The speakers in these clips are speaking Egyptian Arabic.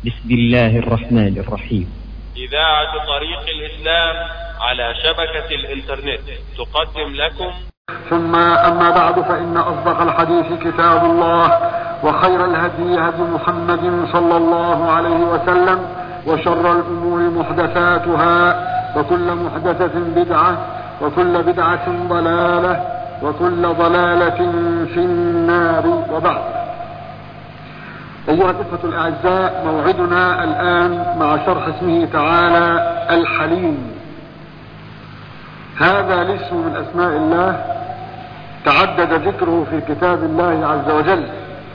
بسم الله الرحمن الرحيم إذاعة طريق الإسلام على شبكة الإنترنت تقدم لكم ثم أما بعد فإن أصدق الحديث كتاب الله وخير الهدي هدي محمد صلى الله عليه وسلم وشر الأمور محدثاتها وكل محدثة بدعة وكل بدعة ضلالة وكل ضلالة في النار وبعد أيها الإخوة الأعزاء موعدنا الآن مع شرح اسمه تعالى الحليم هذا الاسم من أسماء الله تعدد ذكره في كتاب الله عز وجل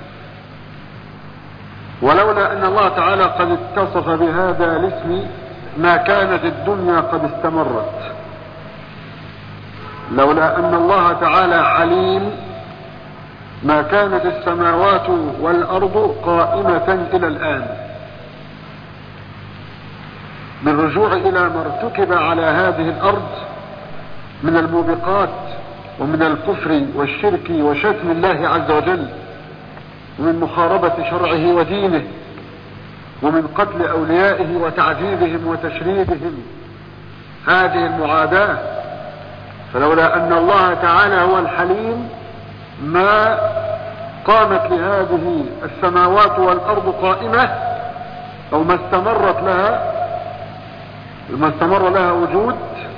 ولولا أن الله تعالى قد اتصف بهذا الاسم ما كانت الدنيا قد استمرت لولا أن الله تعالى حليم ما كانت السماوات والأرض قائمة إلى الآن بالرجوع إلى ما ارتكب على هذه الأرض من الموبقات ومن الكفر والشرك وشتم الله عز وجل ومن محاربة شرعه ودينه ومن قتل أوليائه وتعذيبهم وتشريدهم هذه المعاداة فلولا أن الله تعالى هو الحليم ما قامت لهذه السماوات والأرض قائمة أو ما استمرت لها ما استمر لها وجود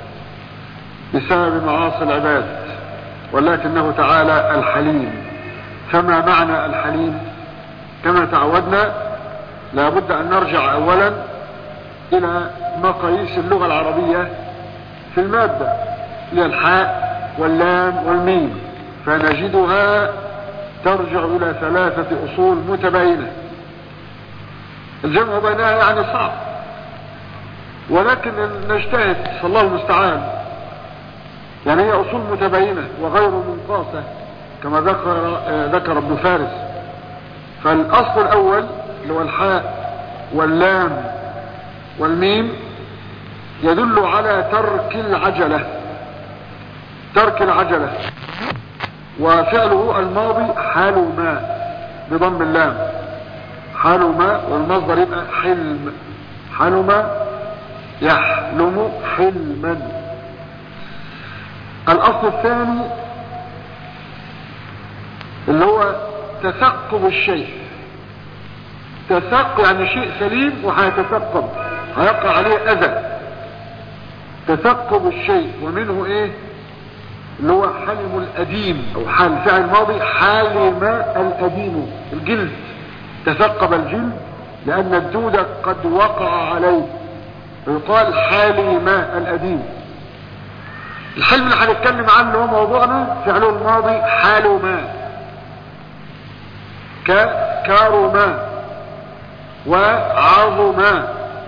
بسبب معاصي العباد ولكنه تعالى الحليم فما معنى الحليم كما تعودنا لابد أن نرجع أولا إلى مقاييس اللغة العربية في المادة هي الحاء واللام والميم فنجدها ترجع إلى ثلاثة أصول متباينة الجمع بينها يعني صعب ولكن نجتهد الله المستعان يعني هي أصول متباينة وغير منقاصة كما ذكر ذكر ابن فارس فالأصل الأول اللي هو الحاء واللام والميم يدل على ترك العجلة ترك العجلة وفعله الماضي حال ما بضم اللام حال ما والمصدر يبقى حلم حال ما يحلم حلما الاصل الثاني اللي هو تثقب الشيء تثقب يعني شيء سليم وهيتثقب هيقع عليه اذى تثقب الشيء ومنه ايه اللي هو حلم الأديم أو حال فعل ماضي حالم الأديم الجلد تثقب الجلد لأن الدود قد وقع عليه يقال حالم الأديم الحلم اللي هنتكلم عنه هو موضوعنا فعله الماضي حالما كارما وعظما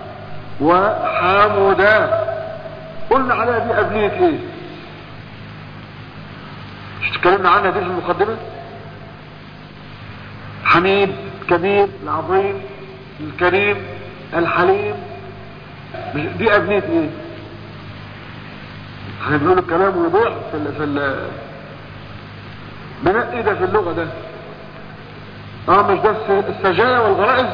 وحامدا قلنا عليها دي أبنية ايه مش تكلمنا عنها دي في المقدمة حميد كبير العظيم الكريم الحليم دي أبنية ايه احنا بنقول الكلام ويضيع في ال في ال بناء ايه ده في اللغة ده اه مش ده السجايا والغرائز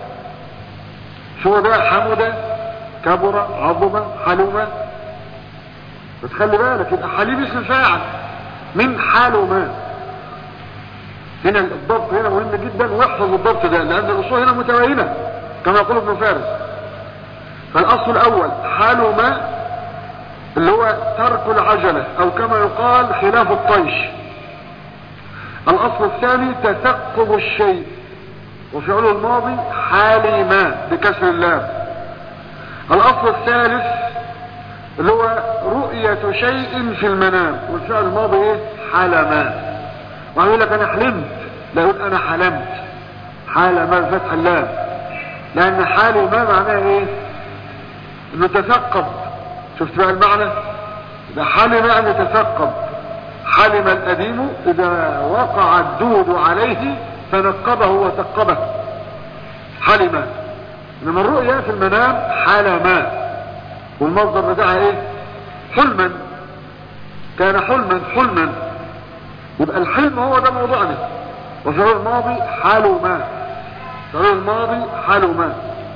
شو ده حمد كبر عظم حلم بتخلي بالك يبقى حليم اسم فاعل من حاله ما هنا الضبط هنا مهم جدا واحفظ الضبط ده لان الاصول هنا متباينه كما يقول ابن فارس فالاصل الاول حاله ما اللي هو ترك العجله او كما يقال خلاف الطيش الاصل الثاني تثقب الشيء وفعله الماضي حالي ما بكسر اللام الاصل الثالث اللي هو رؤية شيء في المنام والفعل الماضي ايه حلما ويقول لك انا حلمت لا يقول انا حلمت حلما بفتح اللام لان حالي ما معناه ايه انه تثقب شفت بقى المعنى ده حلم يعني تثقب حلم القديم اذا وقع الدود عليه فنقبه وثقبه حلم انما الرؤيا في المنام حلما والمصدر بتاعها ايه حلما كان حلما حلما يبقى الحلم هو ده موضوعنا وفعل الماضي حال ما فعل الماضي حال ما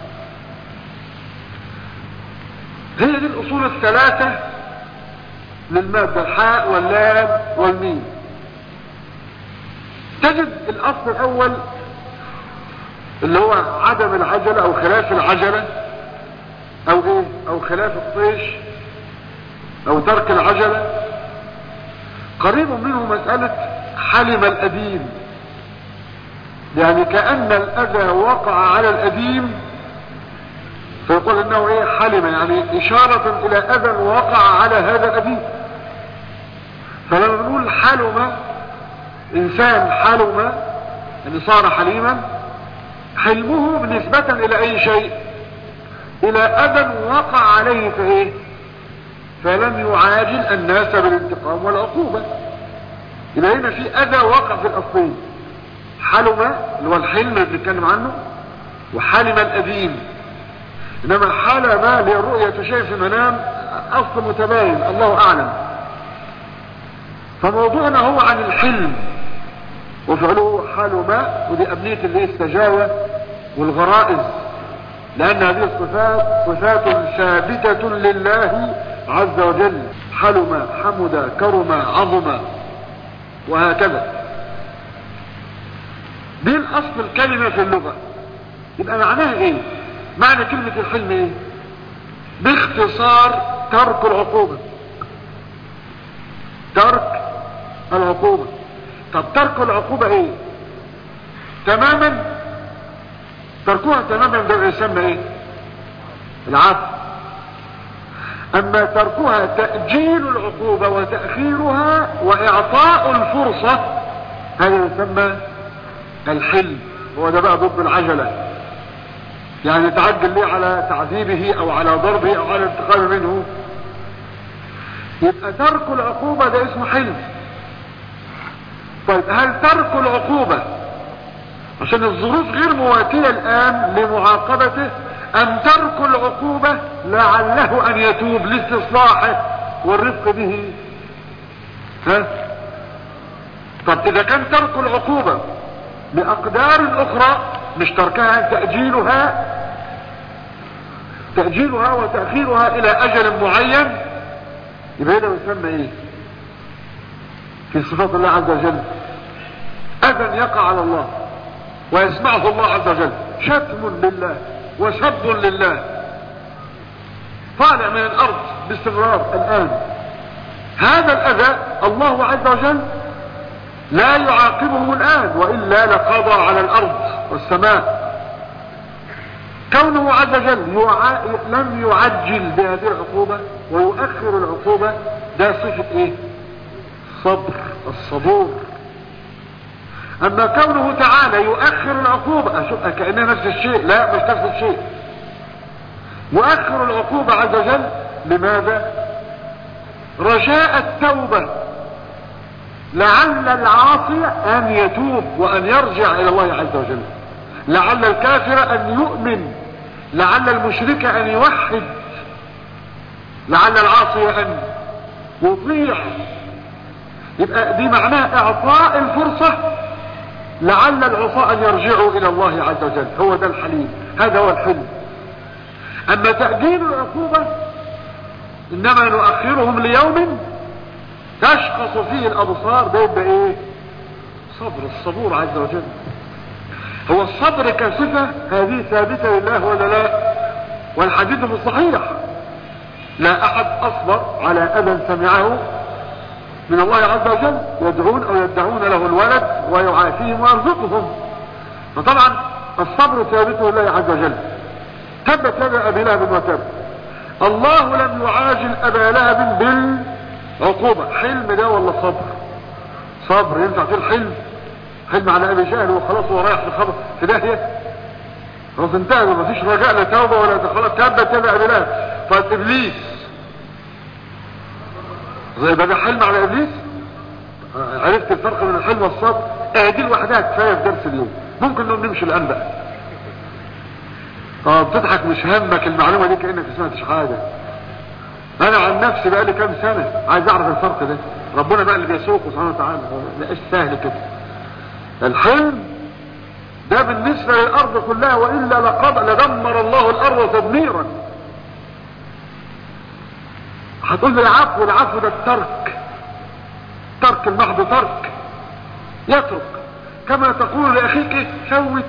هي دي الاصول الثلاثة للمادة الحاء واللام والميم تجد الاصل الاول اللي هو عدم العجلة او خلاف العجلة او ايه او خلاف الطيش او ترك العجلة قريب منه مسألة حلم الأديم يعني كأن الأذى وقع على الأديم فيقول انه ايه حلم يعني اشارة الى اذى وقع على هذا الأديم فلما نقول حلم انسان حلم يعني صار حليما حلمه بالنسبة الى اي شيء الى اذى وقع عليه فايه فلم يعاجل الناس بالانتقام والعقوبة يبقى هنا في اذى وقع في الاصلين حلم اللي هو الحلم اللي بنتكلم عنه وحلم الاديم انما حلم لرؤية شيء في المنام اصل متباين الله اعلم فموضوعنا هو عن الحلم وفعله حلم ودي ابنية اللي السجاوة والغرائز لان هذه الصفات صفات ثابتة لله عز وجل حلم حمد كرم عظم وهكذا دي الاصل الكلمة في اللغة يبقى معناها ايه معنى كلمة الحلم ايه باختصار ترك العقوبة ترك العقوبة طب ترك العقوبة ايه تماما تركوها تماما ده يسمى ايه العفو اما تركها تأجيل العقوبة وتأخيرها واعطاء الفرصة هذا يسمى الحلم هو ده بقى ضد العجلة يعني تعجل ليه على تعذيبه او على ضربه او على الانتقام منه يبقى ترك العقوبة ده اسمه حلم طيب هل ترك العقوبة عشان الظروف غير مواتية الان لمعاقبته ام ترك العقوبة لعله ان يتوب لاستصلاحه والرفق به ها طب اذا كان ترك العقوبة باقدار اخرى مش تركها تأجيلها تأجيلها وتأخيرها الى اجل معين يبقى هنا يسمى ايه في صفات الله عز وجل اذى يقع على الله ويسمعه الله عز وجل شتم لله وسب لله طالع من الارض باستمرار الان هذا الاذى الله عز وجل لا يعاقبه الان والا لقضى على الارض والسماء كونه عز وجل يع... لم يعجل بهذه العقوبة ويؤخر العقوبة ده صفة ايه صبر الصبور اما كونه تعالى يؤخر العقوبة اشوف كأنها نفس الشيء لا مش نفس الشيء يؤخر العقوبة عز وجل لماذا رجاء التوبة لعل العاصي ان يتوب وان يرجع الى الله عز وجل لعل الكافر ان يؤمن لعل المشرك ان يوحد لعل العاصي ان يطيع يبقى دي معناها اعطاء الفرصة لعل العصاة ان يرجعوا الى الله عز وجل هو ده الحليم هذا هو الحلم اما تأجيل العقوبة انما نؤخرهم ليوم تشخص فيه الابصار ده يبقى ايه صبر الصبور عز وجل هو الصبر كصفة هذه ثابتة لله ولا لا والحديث في الصحيح لا احد اصبر على اذى سمعه من الله عز وجل يدعون او يدعون له الولد ويعافيهم ويرزقهم فطبعا الصبر ثابت لله عز وجل تبت يدا ابي لهب وتب الله لم يعاجل ابا لهب بالعقوبة حلم ده ولا صبر صبر ينفع في الحلم حلم على ابي جهل وخلاص هو رايح في خبر في داهيه خلاص انتهى ما فيش رجاء لا توبه ولا خلاص تبت يدا ابي لهب طيب ابليس زي بقى حلم على ابليس عرفت الفرق بين الحلم والصبر اه دي لوحدها كفايه في درس اليوم ممكن نقوم نمشي الان بقى اه بتضحك مش همك المعلومه دي كانك ما سمعتش حاجه انا عن نفسي بقى لي كام سنه عايز اعرف الفرق ده ربنا بقى اللي بيسوقه سبحانه وتعالى لا سهل كده الحلم ده بالنسبه للارض كلها والا لقد لدمر الله الارض تدميرا هتقول لي العفو العفو ده الترك ترك المحض ترك يترك كما تقول لاخيك إيه؟ سوت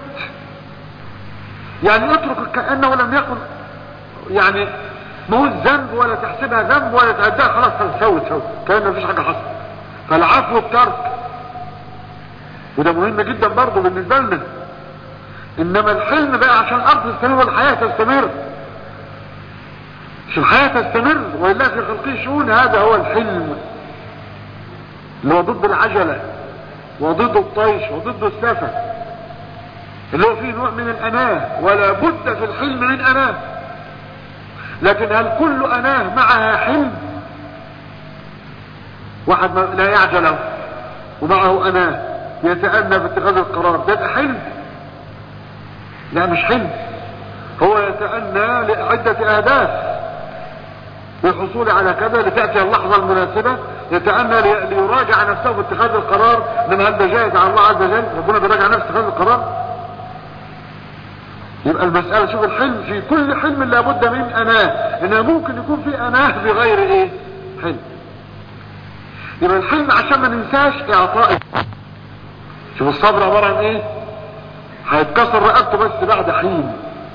يعني اترك كانه لم يكن يعني ما هو الذنب ولا تحسبها ذنب ولا تعدها خلاص سوت سوت كان مفيش حاجه حصلت فالعفو الترك وده مهم جدا برضه بالنسبه لنا انما الحلم بقى عشان الارض تستمر والحياه تستمر مش الحياه تستمر ولله في خلقه شؤون هذا هو الحلم اللي هو ضد العجله وضد الطيش وضد السفه اللي هو فيه نوع من الاناه ولا بد في الحلم من اناه لكن هل كل اناه معها حلم واحد لا يعجله ومعه اناه يتأنى في اتخاذ القرار ده يبقى حلم لا مش حلم هو يتأنى لعدة اهداف للحصول على كذا لتأتي اللحظة المناسبة يتأنى ليراجع نفسه في اتخاذ القرار لما هل ده جائز على الله عز وجل ربنا بيراجع نفسه اتخاذ القرار يبقى المسألة شوف الحلم في كل حلم لابد من أناه إنها ممكن يكون في أناه بغير إيه حلم يبقى الحلم عشان ما ننساش إعطاء شوف الصبر عبارة عن إيه هيتكسر رقبته بس بعد حين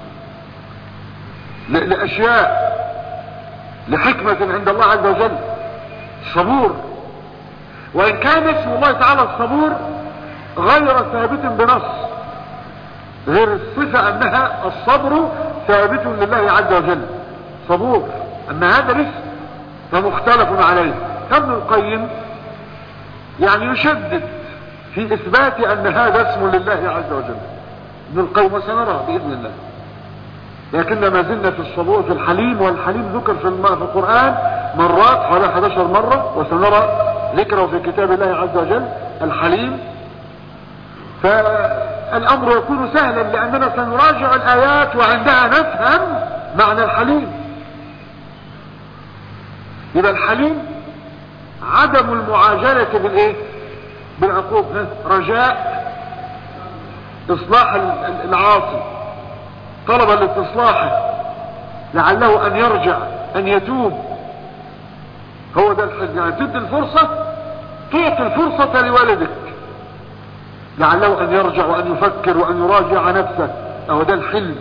لأشياء لحكمة عند الله عز وجل صبور وإن كان اسم الله تعالى الصبور غير ثابت بنص غير الصفة انها الصبر ثابت لله عز وجل صبور اما هذا الاسم فمختلف عليه ابن القيم يعني يشدد في اثبات ان هذا اسم لله عز وجل ابن القيم وسنرى باذن الله لكن ما زلنا في الصبور في الحليم والحليم ذكر في القرآن مرات حوالي 11 مرة وسنرى ذكره في كتاب الله عز وجل الحليم فالامر يكون سهلا لاننا سنراجع الايات وعندها نفهم معنى الحليم يبقى الحليم عدم المعاجلة بالايه بالعقوب رجاء اصلاح العاصي طلبا لاستصلاحه لعله ان يرجع ان يتوب هو ده الحلم يعني تدي الفرصة تعطي الفرصة لوالدك لعله ان يرجع وان يفكر وان يراجع نفسه او ده الحلم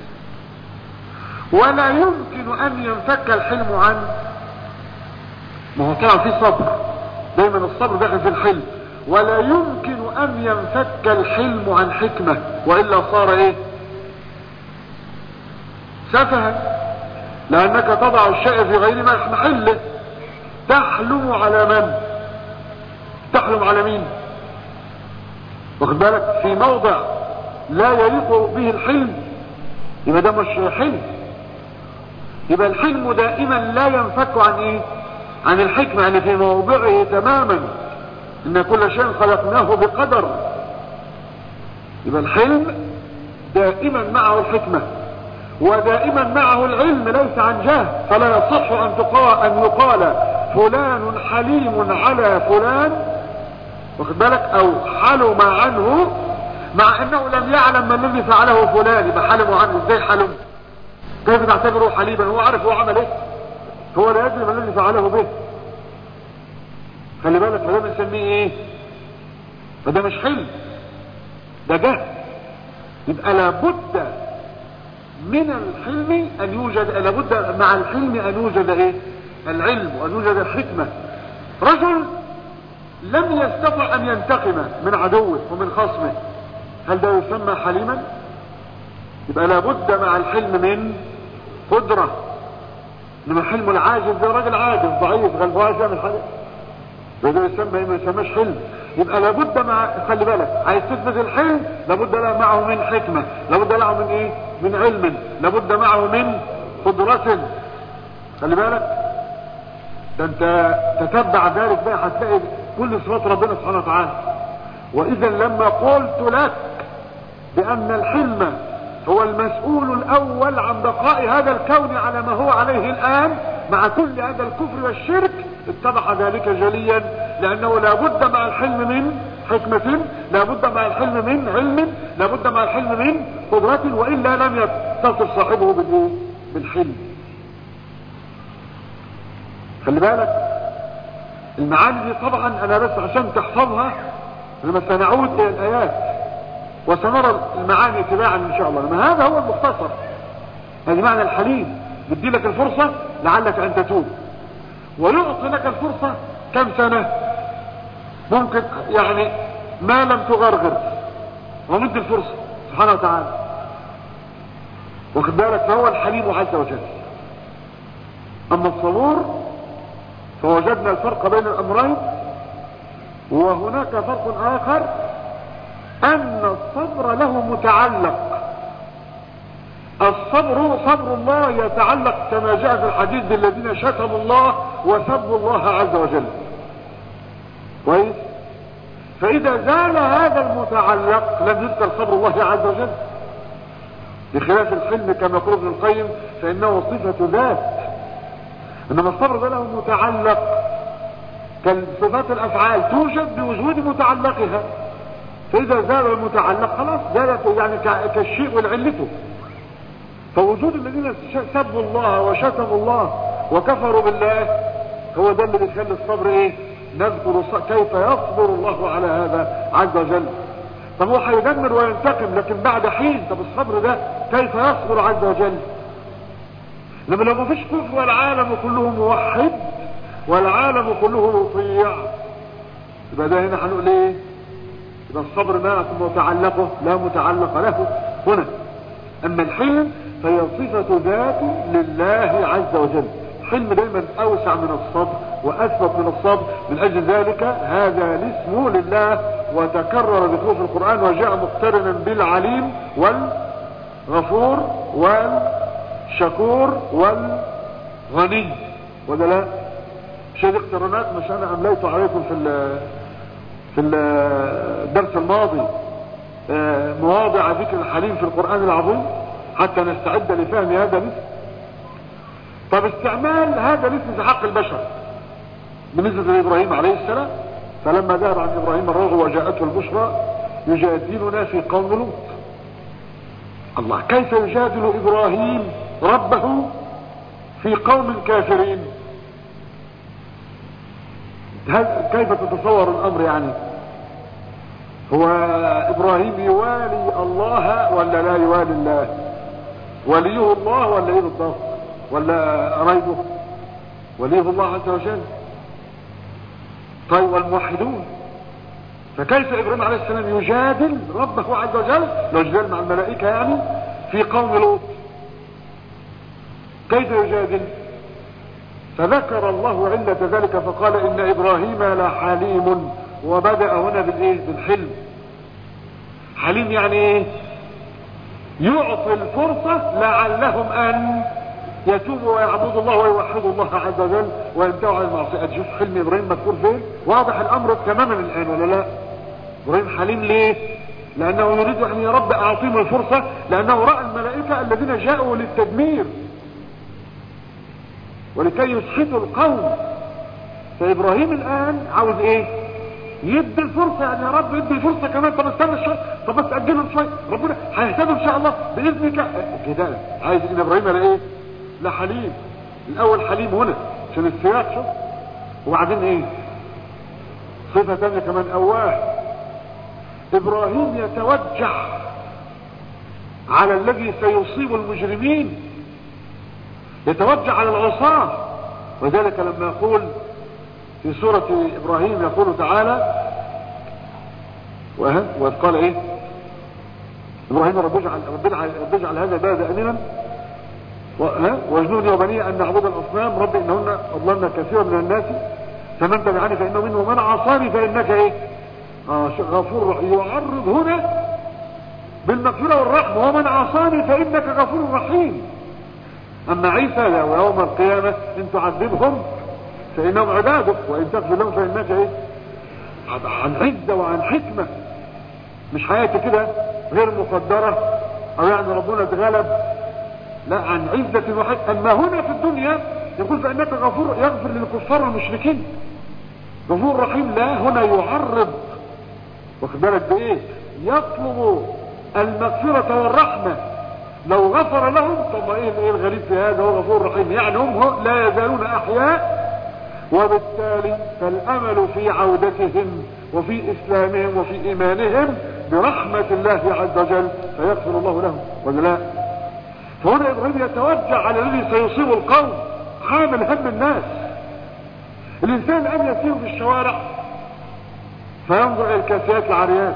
ولا يمكن ان ينفك الحلم عن ما هو طبعا في صبر دايما الصبر داخل في الحلم ولا يمكن ان ينفك الحلم عن حكمة والا صار ايه سفها لانك تضع الشيء في غير محله تحلم على من تحلم على مين واخد بالك في موضع لا يليق به الحلم يبقى ده مش حلم يبقى الحلم دائما لا ينفك عن ايه عن الحكمة يعني في موضعه تماما ان كل شيء خلقناه بقدر يبقى الحلم دائما معه الحكمة ودائما معه العلم ليس عن جهل فلا يصح ان تقال ان يقال فلان حليم على فلان واخد بالك او حلم عنه مع انه لم يعلم ما الذي فعله فلان يبقى حلموا عنه ازاي حلم كيف تعتبره حليما هو عارف هو عمل ايه هو لا يدري ما الذي فعله به خلي بالك فده بنسميه ايه فده مش حلم ده جهل يبقى لابد من الحلم ان يوجد لابد مع الحلم ان يوجد ايه العلم وان يوجد الحكمة رجل لم يستطع ان ينتقم من عدوه ومن خصمه هل ده يسمى حليما يبقى لابد مع الحلم من قدرة انما حلم العاجز ده راجل عاجز ضعيف غلبان يعمل حاجة وده يسمى ما يسماش حلم يبقى لابد مع خلي بالك عايز تثبت الحلم لابد له معه من حكمة لابد له من ايه من علم لابد معه من قدرة خلي بالك ده انت تتبع ذلك بقى هتلاقي كل صفات ربنا سبحانه وتعالى واذا لما قلت لك بان الحلم هو المسؤول الاول عن بقاء هذا الكون على ما هو عليه الان مع كل هذا الكفر والشرك اتضح ذلك جليا لانه لابد مع الحلم من حكمة لابد مع الحلم من علم لابد مع الحلم من قدرة والا لم يتصل صاحبه بالحلم خلي بالك المعاني دي طبعا انا بس عشان تحفظها لما سنعود الى الايات وسنرى المعاني تباعا ان شاء الله لما هذا هو المختصر هذا معنى الحليم بدي لك الفرصة لعلك ان تتوب ويعطي لك الفرصة كم سنة ممكن يعني ما لم تغرغر ومد الفرصة سبحانه وتعالى واخد بالك فهو الحليم عز وجل اما الصبور فوجدنا الفرق بين الامرين وهناك فرق اخر ان الصبر له متعلق الصبر صبر الله يتعلق كما جاء في الحديث بالذين شتموا الله وسبوا الله عز وجل كويس فاذا زال هذا المتعلق لم يذكر صبر الله عز وجل بخلاف الحلم كما يقول ابن القيم فانه صفه ذات انما الصبر ده له متعلق كالصفات الافعال توجد بوجود متعلقها فاذا زال المتعلق خلاص زالت يعني كالشيء والعلته فوجود الذين سبوا الله وشتموا الله وكفروا بالله هو ده اللي بيخلي الصبر ايه نذكر كيف يصبر الله على هذا عز وجل طب هو هيدمر وينتقم لكن بعد حين طب الصبر ده كيف يصبر عز وجل لما لو ما فيش كفر والعالم كله موحد والعالم كله مطيع يبقى ده هنا هنقول ايه يبقى الصبر ما متعلقه لا متعلق له هنا اما الحلم فهي صفة ذات لله عز وجل الحلم دايما اوسع من الصبر واثبت من الصبر من اجل ذلك هذا الاسم لله وتكرر ذكره في القرآن وجاء مقترنا بالعليم والغفور والشكور والغني ولا لا مش هذه اقترانات مش انا امليت عليكم في في الدرس الماضي مواضع ذكر الحليم في القرآن العظيم حتى نستعد لفهم هذا الاسم طب استعمال هذا الاسم في حق البشر بالنسبة لإبراهيم عليه السلام فلما ذهب عن إبراهيم الرغ وجاءته البشرى يجادلنا في قوم لوط الله كيف يجادل إبراهيم ربه في قوم كافرين كيف تتصور الأمر يعني هو إبراهيم يوالي الله ولا لا يوالي الله وليه الله ولا ايه بالضبط ولا قرايبه وليه الله عز وجل طيب والموحدون فكيف ابراهيم عليه السلام يجادل ربه عز وجل لو جدال مع الملائكة يعني في قوم لوط كيف يجادل فذكر الله علة ذلك فقال ان ابراهيم لحليم وبدأ هنا بالايه بالحلم حليم يعني ايه يعطي الفرصة لعلهم ان يتوبوا ويعبدوا الله ويوحدوا الله عز وجل وينتهوا عن المعصية شوف حلم ابراهيم مذكور فين واضح الامر تماما الان ولا لا ابراهيم حليم ليه لانه يريد ان يا رب اعطيهم الفرصة لانه رأى الملائكة الذين جاءوا للتدمير ولكي يسحتوا القوم فابراهيم الان عاوز ايه يدي الفرصة يعني يا رب يدي الفرصة كمان طب استنى شوية طب بس اجلهم شوية ربنا هيهتدوا ان شاء الله باذنك كده عايز ان ابراهيم على ايه لحليم الاول حليم هنا عشان السياق شوف وبعدين ايه صفة تانية كمان اواه ابراهيم يتوجع على الذي سيصيب المجرمين يتوجع على العصاة وذلك لما يقول في سورة ابراهيم يقول تعالى وإذ قال ايه ابراهيم رب اجعل رب اجعل هذا البلد امنا واجنوني وبني ان نعبد الاصنام رب انهن اضللن كثيرا من الناس فمن تبعني فانه منه ومن عصاني فانك ايه آه غفور يعرض هنا بالمغفرة والرحمة ومن عصاني فانك غفور رحيم اما عيسى لا ويوم القيامة ان تعذبهم فانهم عبادك وان تغفر لهم فانك ايه عن عزة وعن حكمة مش حياتي كده غير مقدرة او يعني ربنا اتغلب لا عن عزة وحد اما هنا في الدنيا يقول فانك غفور يغفر للكفار والمشركين غفور رحيم لا هنا يعرض واخد بالك بايه يطلب المغفرة والرحمة لو غفر لهم طب ايه ايه الغريب في هذا هو غفور رحيم يعني هم لا يزالون احياء وبالتالي فالامل في عودتهم وفي اسلامهم وفي ايمانهم برحمة الله عز وجل فيغفر الله لهم ولا لا فهنا ابراهيم يتوجع على الذي سيصيب القوم حامل هم الناس الانسان الان يسير في الشوارع فينظر الى الكاسيات العاريات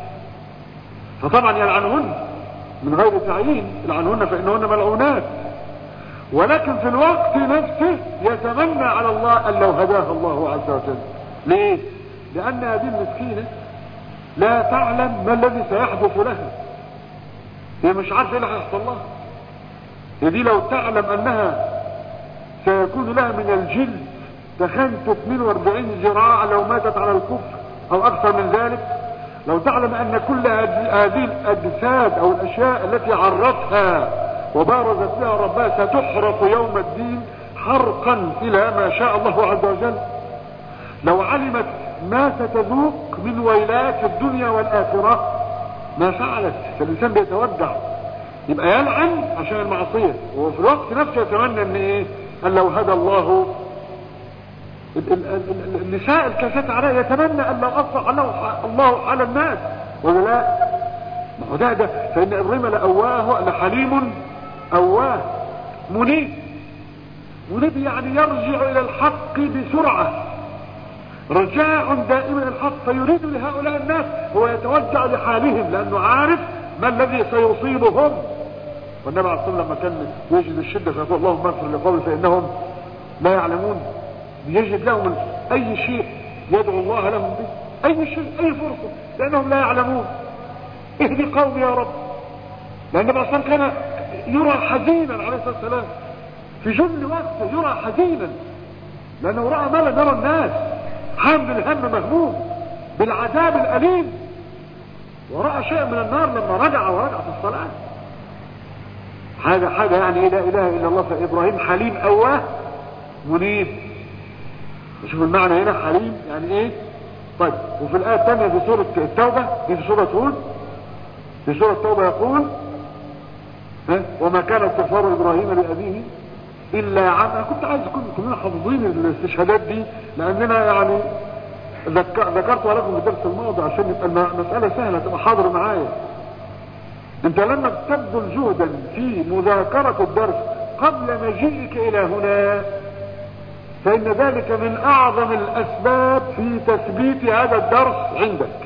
فطبعا يلعنهن من غير تعيين يلعنهن فانهن ملعونات ولكن في الوقت نفسه يتمنى على الله ان لو هداها الله عز وجل ليه لان هذه المسكينه لا تعلم ما الذي سيحدث لها هي مش عارفه ايه اللي هيحصل لها هي دي لو تعلم انها سيكون لها من الجلد تخنت 42 ذراع لو ماتت على الكفر او اكثر من ذلك لو تعلم ان كل هذه الاجساد او الاشياء التي عرتها وبارزت لها ربها ستحرق يوم الدين حرقا الى ما شاء الله عز وجل لو علمت ما ستذوق من ويلات الدنيا والاخرة ما فعلت فالانسان بيتوجع يبقى يلعن عشان المعصية وفي الوقت نفسه يتمنى ان ايه ان لو هدى الله النساء الكاسات عليه يتمنى ان لو اصلح الله الله على الناس ولا لا ما هو ده ده فان ابراهيم لأواه لحليم اواه منيب منيب يعني يرجع الى الحق بسرعة رجاء دائما الحق فيريد لهؤلاء الناس هو يتوجع لحالهم لانه عارف ما الذي سيصيبهم والنبي عليه الصلاه والسلام لما كان يجد الشده فيقول اللهم اغفر لقومي فانهم لا يعلمون يجد لهم اي شيء يدعو الله لهم به اي شيء اي فرصه لانهم لا يعلمون اهدي قومي يا رب لان النبي عليه كان يرى حزينا عليه الصلاه والسلام في جل وقته يرى حزينا لانه راى ما لا نرى الناس حامل الهم مهموم بالعذاب الأليم ورأى شيء من النار لما رجع ورجع في الصلاة حاجة حاجة يعني لا إله إلا الله فإبراهيم حليم أواه منيب شوف المعنى هنا حليم يعني إيه طيب وفي الآية الثانية في سورة التوبة دي في سورة هود في سورة التوبة يقول ها وما كان استغفار إبراهيم لأبيه الا عن انا كنت عايز كل كلنا حافظين الاستشهادات دي لاننا يعني ذكرتها لكم في الدرس الماضي عشان يبقى المسألة سهلة تبقى حاضر معايا انت لما تبذل جهدا في مذاكرة الدرس قبل مجيئك الى هنا فان ذلك من اعظم الاسباب في تثبيت هذا الدرس عندك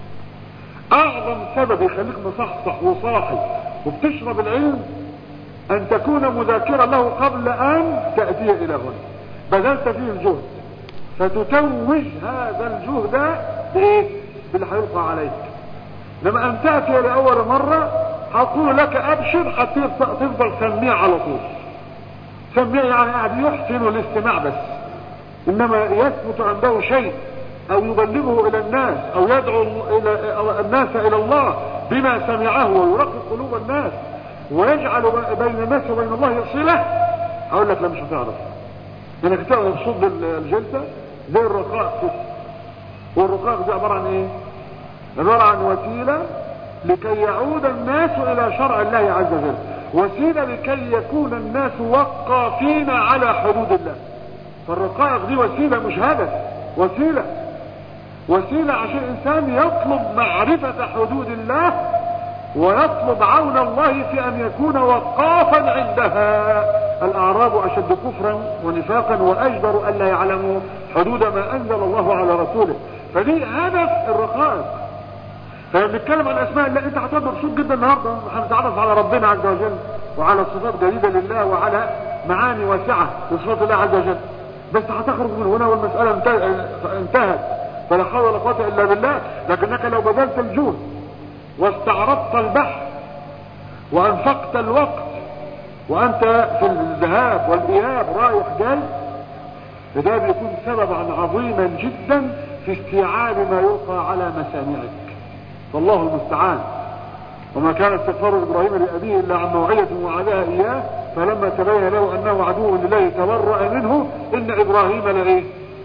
اعظم سبب يخليك مصحصح وصاحي وبتشرب العلم ان تكون مذاكرا له قبل ان تأتي الى هنا بذلت فيه الجهد فتتوج هذا الجهد بايه باللي هيلقى عليك لما ان تأتي لأول مرة هقول لك ابشر هتفضل سميع على طول سميع يعني قاعد يحسن الاستماع بس انما يثبت عنده شيء او يبلغه الى الناس او يدعو الى الناس الى الله بما سمعه ويرقق قلوب الناس ويجعل بين الناس وبين الله صلة اقول لك لا مش هتعرف انك تعرف صد الجلسة زي الرقاق كده والرقاق دي عبارة عن ايه عبارة عن وسيلة لكي يعود الناس الى شرع الله عز وجل وسيلة لكي يكون الناس وقافين على حدود الله فالرقائق دي وسيلة مش هدف وسيلة وسيلة عشان الانسان يطلب معرفة حدود الله ويطلب عون الله في ان يكون وقافا عندها الاعراب اشد كفرا ونفاقا واجدر الا يعلموا حدود ما انزل الله على رسوله فدي هدف الرقائق فلما بنتكلم عن اسماء الله انت هتبقى مبسوط جدا النهارده هنتعرف على ربنا عز وجل وعلى صفات جديده لله وعلى معاني واسعه لصفات الله عز وجل بس هتخرج من هنا والمساله انتهت فلا حول ولا قوه الا بالله لكنك لو بذلت الجهد واستعرضت البحث وانفقت الوقت وانت في الذهاب والاياب رايح جاي فده بيكون سببا عظيما جدا في استيعاب ما يلقى على مسامعك فالله المستعان وما كان استغفار ابراهيم لابيه الا عن موعده وعدها اياه فلما تبين له انه عدو لله تبرأ منه ان ابراهيم لايه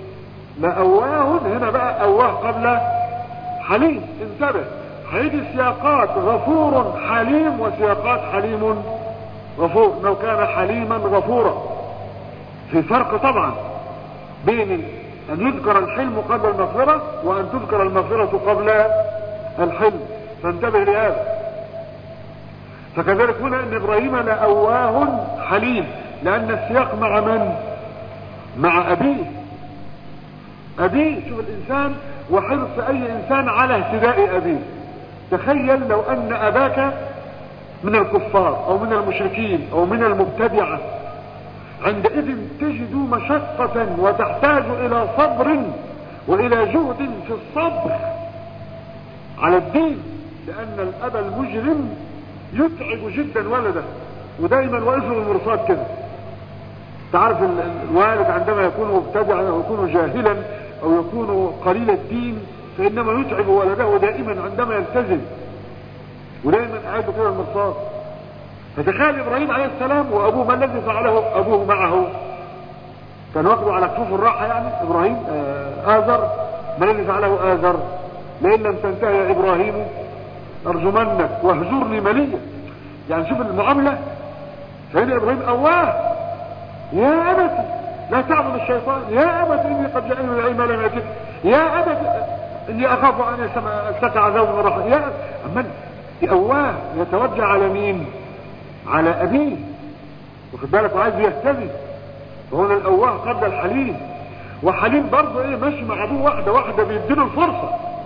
لأواه هنا بقى اواه قبل حليم انتبه هيجي سياقات غفور حليم وسياقات حليم غفور لو كان حليما غفورا في فرق طبعا بين ان يذكر الحلم قبل المغفرة وان تذكر المغفرة قبل الحلم فانتبه لهذا فكذلك هنا ان ابراهيم لأواه حليم لان السياق مع من مع ابيه ابيه شوف الانسان وحرص اي انسان على اهتداء ابيه تخيل لو ان اباك من الكفار او من المشركين او من المبتدعة عندئذ تجد مشقة وتحتاج الى صبر والى جهد في الصبر على الدين لان الاب المجرم يتعب جدا ولده ودايما واقف له المرصاد كده تعرف الوالد عندما يكون مبتدعا او يكون جاهلا او يكون قليل الدين فانما يتعب ولده دائما عندما يلتزم ودائما قاعد كده المرصاد فتخيل ابراهيم عليه السلام وابوه ما الذي فعله ابوه معه كان واخده على كفوف الراحة يعني ابراهيم آه آذر ما الذي فعله آذر لئن لم تنتهي يا ابراهيم ارجمنك واهجرني مليا يعني شوف المعاملة فهنا ابراهيم اواه يا ابتي لا تعبد الشيطان يا ابت اني قد جاءني من العلم لم ياتك يا ابت اني اخاف ان يستطع عذاب من الرحمن يا اما اواه يتوجه على مين على ابيه واخد بالك وعايز يهتدي فهنا الاواه قبل الحليم وحليم برضه ايه ماشي مع ابوه واحده واحده بيديله الفرصه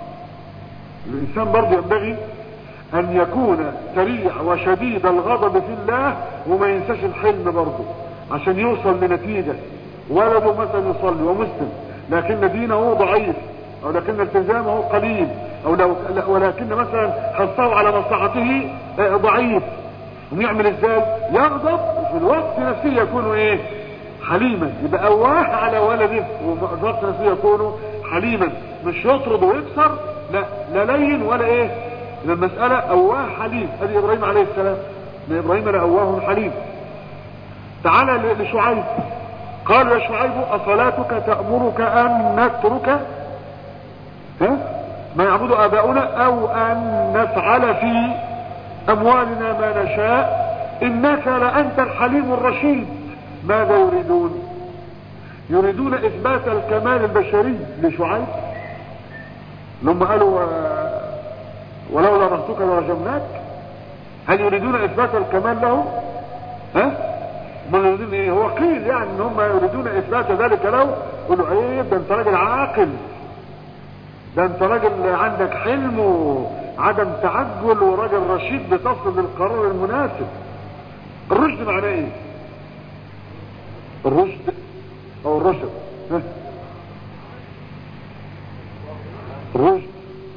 الانسان برضه ينبغي ان يكون سريع وشديد الغضب في الله وما ينساش الحلم برضه عشان يوصل لنتيجة ولده مثلا يصلي ومسلم لكن دينه ضعيف او لكن التزامه قليل او لو ولكن مثلا حصله على مصلحته ضعيف ويعمل ازاي يغضب وفي الوقت نفسه يكون ايه حليما يبقى اواه على ولده وفي الوقت نفسه يكون حليما مش يطرد ويكسر لا لا لين ولا ايه المسألة اواه حليم هذه ابراهيم عليه السلام ان ابراهيم لأواه حليم تعالى لشعيب قال يا شعيب أصلاتك تأمرك أن نترك ها؟ ما يعبد آباؤنا أو أن نفعل في أموالنا ما نشاء إنك لأنت الحليم الرشيد ماذا يريدون يريدون إثبات الكمال البشري لشعيب لما قالوا ولولا رهتك لرجمناك هل يريدون إثبات الكمال له ها ما يريدون ايه هو قيل يعني ان هم يريدون اثبات ذلك له يقولوا ايه ده انت راجل عاقل ده انت راجل عندك حلم وعدم تعجل وراجل رشيد بتصل للقرار المناسب الرشد معناه ايه الرشد او الرشد الرشد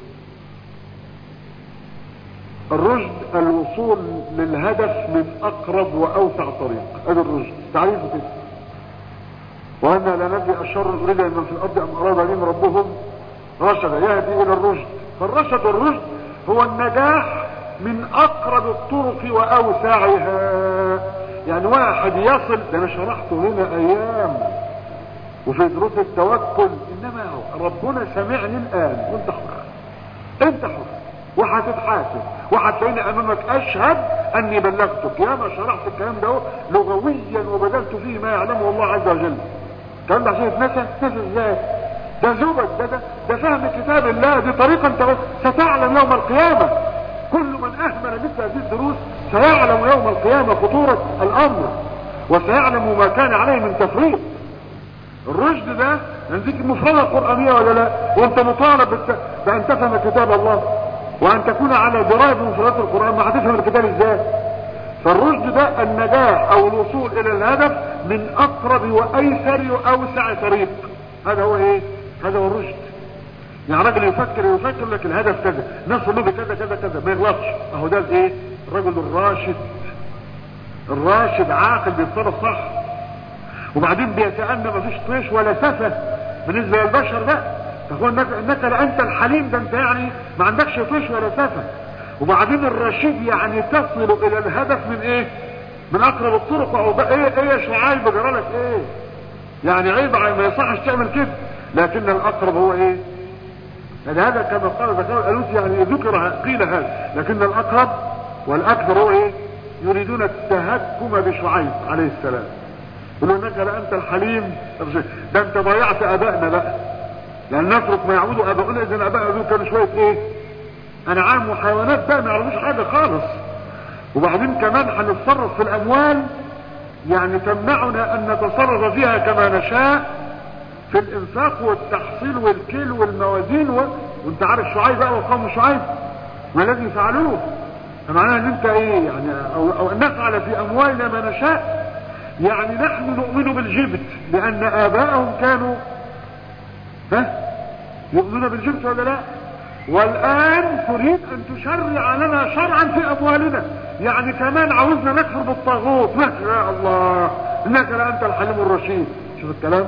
الرشد الوصول للهدف من اقرب واوسع طريق هذا الرشد تعريفه كده وان لا ندري الشر يريد من في الارض ام اراد بهم ربهم رشد يهدي الى الرشد فالرشد والرشد هو النجاح من اقرب الطرق واوسعها يعني واحد يصل ده انا شرحته هنا ايام وفي دروس التوكل انما هو ربنا سمعني الان وانت حر انت حر وهتتحاسب وهتلاقيني امامك اشهد اني بلغتك يا ما شرحت الكلام ده لغويا وبذلت فيه ما يعلمه الله عز وجل الكلام ده عشان يتنسى نسى ازاي ده زبد ده ده, ده فهم كتاب الله دي طريقه انت ستعلم يوم القيامه كل من اهمل مثل هذه الدروس سيعلم يوم القيامه خطوره الامر وسيعلم ما كان عليه من تفريط الرشد ده عندك المفردة القرآنية ولا لا وانت مطالب بان تفهم كتاب الله وان تكون على دراية بمفردات القرآن ما هتفهم الكتاب ازاي فالرشد ده النجاح او الوصول الى الهدف من اقرب وايسر واوسع طريق هذا هو ايه هذا هو الرشد يعني راجل يفكر يفكر لك الهدف كذا نصل له بكذا كذا كذا ما يغلطش اهو ده ايه الرجل الراشد الراشد عاقل بيتصرف صح وبعدين بيتأنى مفيش طيش ولا سفة بالنسبة للبشر ده تقول انك, انك لانت الحليم ده انت يعني ما عندكش طيش ولا سفة وبعدين الرشيد يعني تصل الى الهدف من ايه من اقرب الطرق او ايه ايه يا شعيب جرالك ايه يعني عيب ما يصحش تعمل كده لكن الاقرب هو ايه يعني هذا كما قال ذكر الالوسي يعني ذكر قيل هذا لكن الاقرب والاكثر هو ايه يريدون التهكم بشعيب عليه السلام يقول انك لانت الحليم ده انت ضيعت ابائنا بقى لان نترك ما يعبدوا اباؤنا اذا ابائنا دول كانوا شويه ايه انعام وحيوانات بقى ما يعرفوش حاجه خالص وبعدين كمان هنتصرف في الاموال يعني تمنعنا ان نتصرف فيها كما نشاء في الانفاق والتحصيل والكيل والموازين و... وانت عارف شعيب بقى وقوم شعيب ما الذي فعلوه فمعناها ان انت ايه يعني او, أو ان نفعل في اموالنا ما نشاء يعني نحن نؤمن بالجبت لان اباءهم كانوا ها يؤمنون بالجبت ولا لا والان تريد ان تشرع لنا شرعا في اموالنا يعني كمان عاوزنا نكفر بالطاغوت ما يا الله انك لانت الحليم الرشيد شوف الكلام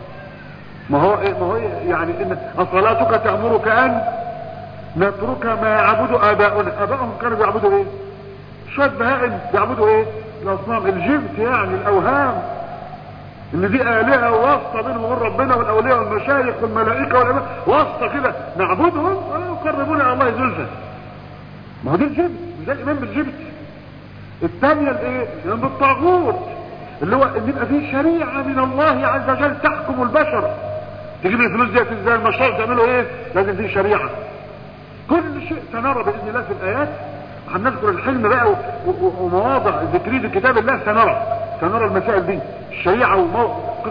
ما هو إيه ما هو إيه يعني ان صلاتك تأمرك ان نترك ما يعبد اباؤنا اباؤهم كانوا بيعبدوا ايه شوية بهائم بيعبدوا ايه الاصنام الجبت يعني الاوهام ان دي الهه واسطه بينهم وبين ربنا والاولياء والمشايخ والملائكه والأمام واسطه كده نعبدهم ولا يقربون الى الله زلفى ما هو ده الجبت مش ده الايمان بالجبت الثانيه الايه الايمان بالطاغوت اللي هو ان يبقى فيه شريعه من الله عز وجل تحكم البشر تجيب الفلوس دي ازاي المشروع تعملوا ايه لازم فيه شريعه كل شيء سنرى باذن الله في الايات هنذكر الحلم بقى ومواضع ذكري في كتاب الله سنرى سنرى المسائل دي الشريعه وموقف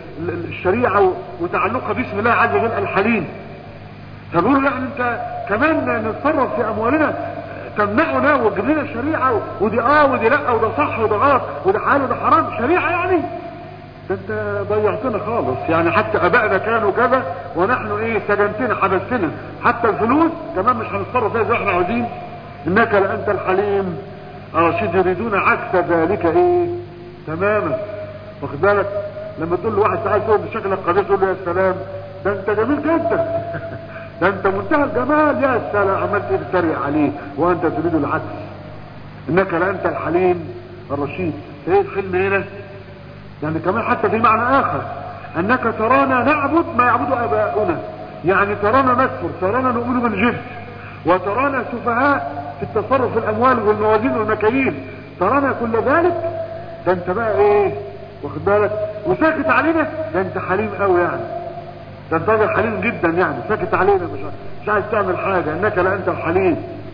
الشريعه وتعلقها باسم الله عز وجل الحليم فبيقولوا لا انت كمان نتصرف في اموالنا تمنعنا وتجيب لنا شريعه ودي اه ودي لا وده صح وده غلط وده حلال وده حرام شريعه يعني ده انت ضيعتنا خالص يعني حتى ابائنا كانوا كذا ونحن ايه سجنتنا حبستنا حتى الفلوس كمان مش هنتصرف فيها زي ما احنا عاوزين انك لانت الحليم الرشيد يريدون عكس ذلك ايه تماما واخد بالك لما تقول له واحد تعالى تقول بشكلك قبيح تقول له يا سلام ده انت جميل جدا ده انت منتهى الجمال يا سلام عمال تتريق عليه وانت تريد العكس انك لانت الحليم الرشيد ايه الحلم هنا يعني كمان حتى في معنى اخر انك ترانا نعبد ما يعبد اباؤنا يعني ترانا نكفر ترانا نؤمن بالجبت وترانا سفهاء في التصرف في الاموال والموازين والمكاييل ترانا كل ذلك ده انت بقى ايه واخد بالك وساكت علينا ده انت حليم قوي يعني ده انت راجل حليم جدا يعني ساكت علينا مش مش عايز تعمل حاجه انك لا انت الحليم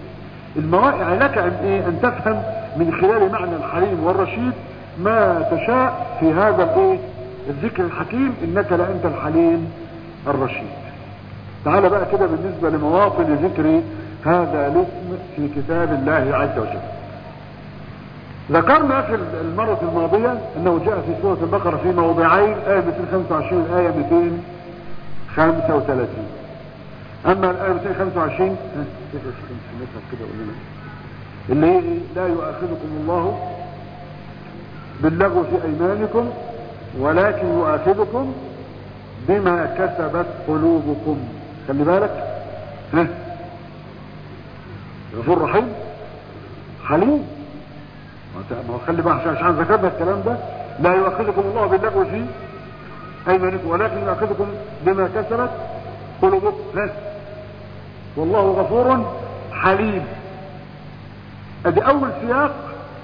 المواقع لك ان ايه ان تفهم من خلال معنى الحليم والرشيد ما تشاء في هذا الايه الذكر الحكيم انك لا انت الحليم الرشيد تعال بقى كده بالنسبه لمواطن ذكر هذا الاسم في كتاب الله عز وجل ذكرنا في المرة الماضية انه جاء في سورة البقرة في موضعين آية 225 آية 235 اما الآية 225 كده اللي هي لا يؤاخذكم الله باللغو في ايمانكم ولكن يؤاخذكم بما كسبت قلوبكم خلي بالك ها غفور رحيم حليم ما هو خلي بقى عشان ذكرنا الكلام ده لا يؤاخذكم الله باللغو في ايمانكم ولكن يؤاخذكم بما كسبت قلوبكم ها والله غفور حليم ادي اول سياق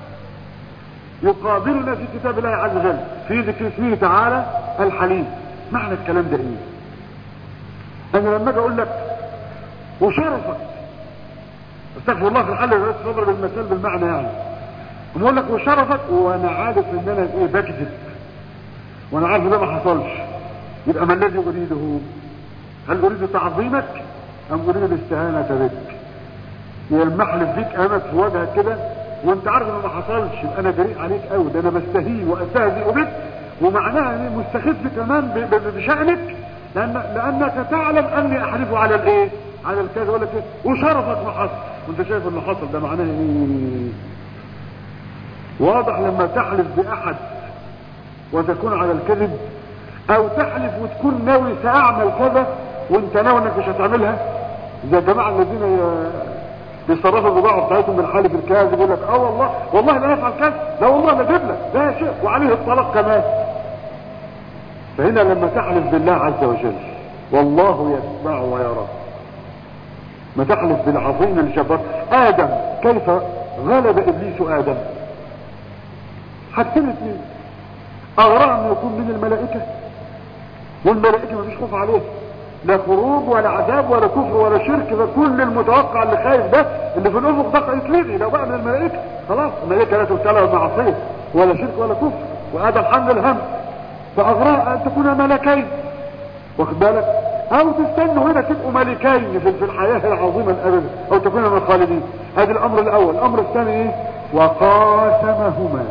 يقابلنا في كتاب الله عز وجل في ذكر اسمه تعالى الحليم معنى الكلام ده ايه انا لما اجي اقول لك وشرفك استغفر الله في الحل بس اضرب المثال بالمعنى يعني بقول لك وشرفك وانا عارف ان انا ايه بكذب وانا عارف ده ما حصلش يبقى ما الذي اريده هل اريد تعظيمك ام اريد الاستهانه بك يلمح لي فيك امك في وجهك كده وانت عارف انه ما حصلش يبقى انا جريء عليك قوي ده انا بستهين واستهزئ بك ومعناها اني مستخف كمان بشأنك لأن لانك تعلم اني احلف على الايه على الكذا ولا كده وشرفك ما حصل وانت شايف اللي حصل ده معناه ايه واضح لما تحلف باحد وتكون على الكذب او تحلف وتكون ناوي ساعمل كذا وانت ناوي انك مش هتعملها زي الجماعه الذين بيصرفوا البضاعه بتاعتهم بالحالف الكاذب يقول لك اه والله والله لا يفعل كذا لا والله لا اجيب لك ده شيء وعليه الطلاق كمان فهنا لما تحلف بالله عز وجل والله يسمع ويرى ما تحلف بالعظيم الجبار ادم كيف غلب ابليس ادم حاجتين اثنين اغرى انه يكون من الملائكة والملائكة ما فيش خوف عليه لا خروج ولا عذاب ولا كفر ولا شرك ده كل المتوقع اللي خايف ده اللي في الافق ده يتلغي لو بقى من الملائكة خلاص الملائكة لا تبتلى بمعصية ولا شرك ولا كفر وهذا الحمد الهم فاغرى ان تكون ملكين واخد بالك او تستنوا هنا تبقوا ملكين في في الحياة العظيمة الابدية او تكونوا من الخالدين هذا الامر الاول الامر الثاني ايه وقاسمهما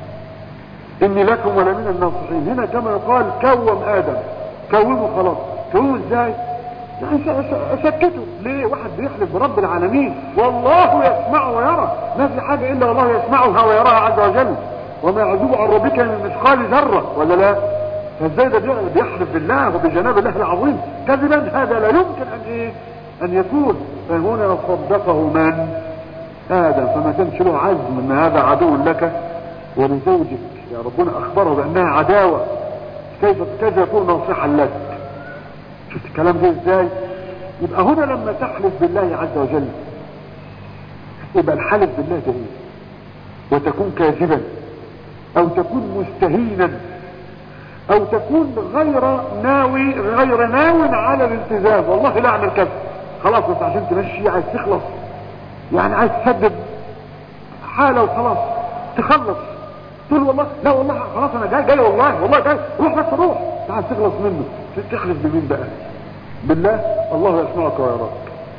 اني لكم ولا من الناصحين هنا كما يقال كوم ادم كومه خلاص كومه ازاي يعني س- س- سكته ليه واحد بيحلف برب العالمين والله يسمع ويرى ما في حاجة الا الله يسمعها ويراها عز وجل وما يعزب عن ربك من مثقال ذرة ولا لا فازاي ده بي- بيحلف بالله وبجناب الله العظيم كذبا هذا لا يمكن ان ايه ان يكون فهنا صدقه من ادم فما كانش له عزم ان هذا عدو لك ولزوجك يا ربنا اخبره بانها عداوة كيف كيف يكون ناصحا لك شفت الكلام ده ازاي يبقى هنا لما تحلف بالله عز وجل يبقى الحلف بالله ده ايه وتكون كاذبا او تكون مستهينا او تكون غير ناوي غير ناو على الالتزام والله لا اعمل كذا خلاص بس عشان تمشي عايز تخلص يعني عايز تسدد حالة وخلاص تخلص تقول والله لا والله خلاص انا جاي جاي والله والله جاي روح بس روح تعال تخلص منه تخلص بمين بقى بالله الله يسمعك ويراك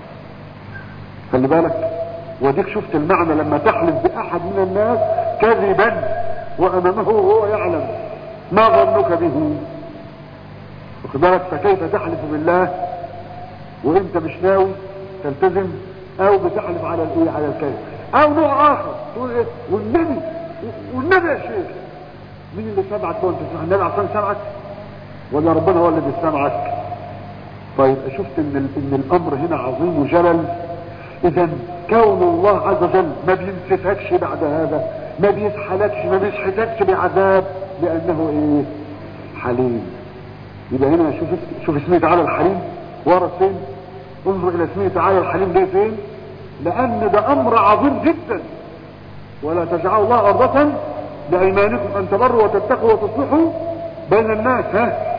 خلي بالك وديك شفت المعنى لما تحلف باحد من الناس كذبا وامامه وهو يعلم ما ظنك به واخد بالك فكيف تحلف بالله وانت مش ناوي تلتزم او بتحلف على الايه على الكذب او نوع اخر تقول ايه والنبي والنبي يا شيخ مين اللي سمعك وانت تسمع النبي عشان سمعك ولا ربنا هو اللي بيسمعك طيب شفت ان ال- ان الامر هنا عظيم وجلل اذا كون الله عز وجل ما بينسفكش بعد هذا ما بيسحلكش ما بيسحتكش بعذاب لانه ايه حليم يبقى هنا شوف شوف اسمه تعالى الحليم ورا فين انظر الى اسمه تعالى الحليم ده فين لان ده امر عظيم جدا ولا تجعلوا الله ارضة لايمانكم ان تبروا وتتقوا وتصلحوا بين الناس ها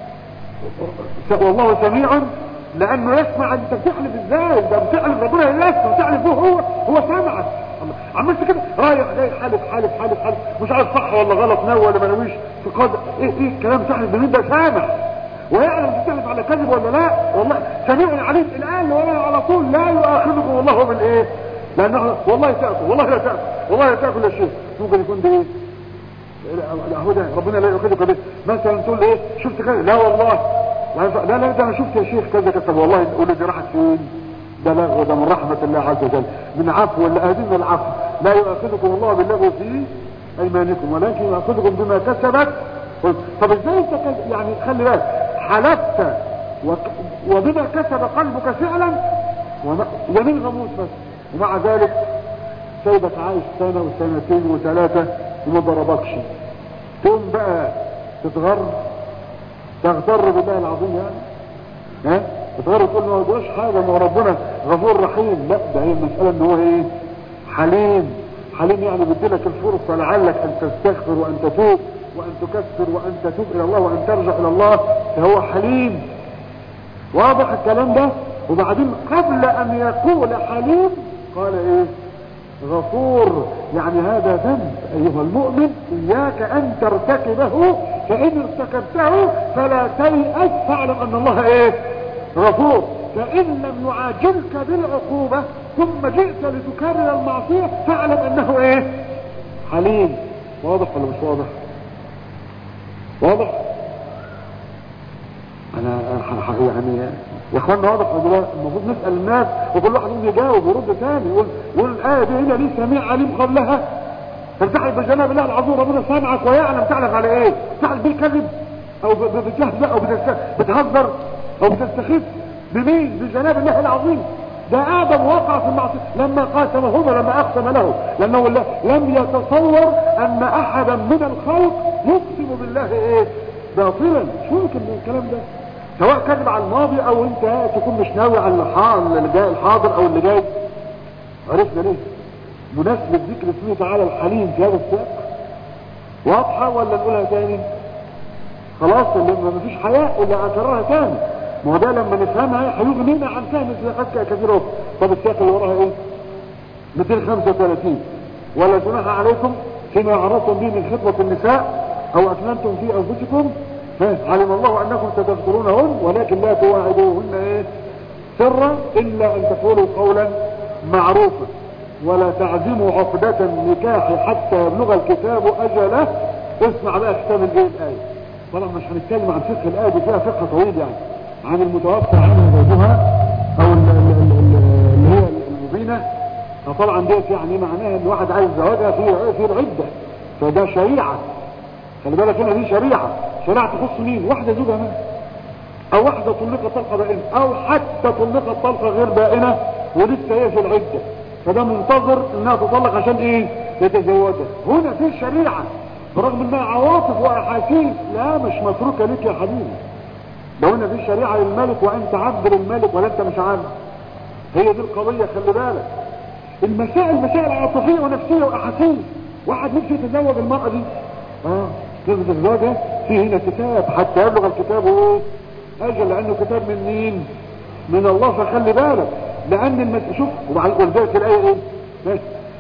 والله سميع لانه يسمع انت بتحلف ازاي ده بتحلف ربنا يسمع بتحلف هو هو هو سامعك عملت كده رايح جاي حالف حالف حالف حالف مش عارف صح ولا غلط ناوي ولا ما ناويش في قدر ايه ايه الكلام تحلف بمين ده سامع ويعلم بتحلف على كذب ولا لا والله سميع عليم الان ولا على طول لا يؤاخذكم الله بالايه لانه والله تاكل والله لا تاكل والله لا تاكل يا شيخ ممكن يكون ده ايه لا هو ده ربنا لا يؤاخذك به مثلا تقول ايه شفت كذا لا والله لا لا ده انا شفت يا شيخ كذا كذا طب والله تقول دي راحت فين ده لغو ده من رحمة الله عز وجل من عفو ولا أهدنا العفو لا يؤاخذكم الله باللغو في أيمانكم ولكن يؤاخذكم بما كسبت طب ازاي انت كذا يعني خلي بالك حلفت وك- وبما كسب قلبك فعلا وما- يمين غموس بس ومع ذلك سيبك عايش سنة وسنتين وثلاثة وما ضربكش تقوم بقى تتغر تغتر بالله العظيم يعني ها تتغر تقول ما هوش حاجة ما هو ربنا غفور رحيم لا ده هي المسألة ان هو ايه حليم حليم يعني بيديلك الفرصة لعلك ان تستغفر وان تتوب وان تكفر وان تتوب الى الله وان ترجع الى الله فهو حليم واضح الكلام ده وبعدين قبل ان يقول حليم قال ايه غفور يعني هذا ذنب ايها المؤمن اياك ان ترتكبه فان ارتكبته فلا تيأس فاعلم ان الله ايه غفور فان لم يعاجلك بالعقوبة ثم جئت لتكرر المعصية فاعلم انه ايه حليم واضح ولا مش واضح واضح انا ح- ح- يعني يا اخوانا واضح ولا لا؟ المفروض نسال الناس وكل واحد يقوم يجاوب ويرد ثاني يقول يقول الايه دي هنا ليه سميع عليم قبلها فارتحل بجناب الله العظيم ربنا سامعك ويعلم تعلم على ايه تعلم بالكذب او ب- ب- بتهزأ او بتست- بتهزر او بتستخف بمين بجناب الله العظيم ده ادم وقع في المعصيه لما قاسمهما لما اقسم له لانه ل- لم يتصور ان احدا من الخلق يقسم بالله ايه باطلا مش ممكن الكلام ده سواء كذب على الماضي او انت تكون مش ناوي على الحاضر اللي جاي الحاضر او اللي جاي عرفنا ليه مناسبة ذكر اسمه تعالى الحليم في هذا السياق واضحة ولا نقولها تاني خلاص اللي ما فيش حياء الا اكررها تاني ما هو ده لما نفهمها هيغنينا عن فهم سياقات كثيرة طب السياق اللي وراها ايه 235 ولا جناح عليكم فيما عرضتم به من خطبة النساء او اكننتم في انفسكم علم الله انكم ستذكرونهن ولكن لا تواعدوهن ايه سرا الا ان تقولوا قولا معروفا ولا تعزموا عقدة النكاح حتى يبلغ الكتاب اجله اسمع بقى كتاب الايه الايه طبعا مش هنتكلم عن فقه الايه دي فيها فقه طويل يعني عن المتوفى عنها زوجها او اللي هي المبينه فطبعا ديت يعني معناها ان واحد عايز زواجها في في العده فده شريعه خلي بالك هنا دي شريعه شريعه تخص مين واحده زوجها مات او واحده طلقت طلقه بائنه او حتى طلقت طلقه غير بائنه ولسه هي في العده فده منتظر انها تطلق عشان ايه يتزوجها هنا في شريعه برغم انها عواطف واحاسيس لا مش متروكه لك يا حبيبي ده هنا في شريعه للملك وانت عبد للملك ولا انت مش عبد هي دي القضيه خلي بالك المسائل مسائل عاطفيه ونفسيه واحاسيس واحد نفسه يتزوج المراه دي اه نسبة الزواجة في هنا كتاب حتى يبلغ الكتاب ايه اجل لانه كتاب من مين من الله فخلي بالك لان المس... شوف ولذلك الايه ايه بس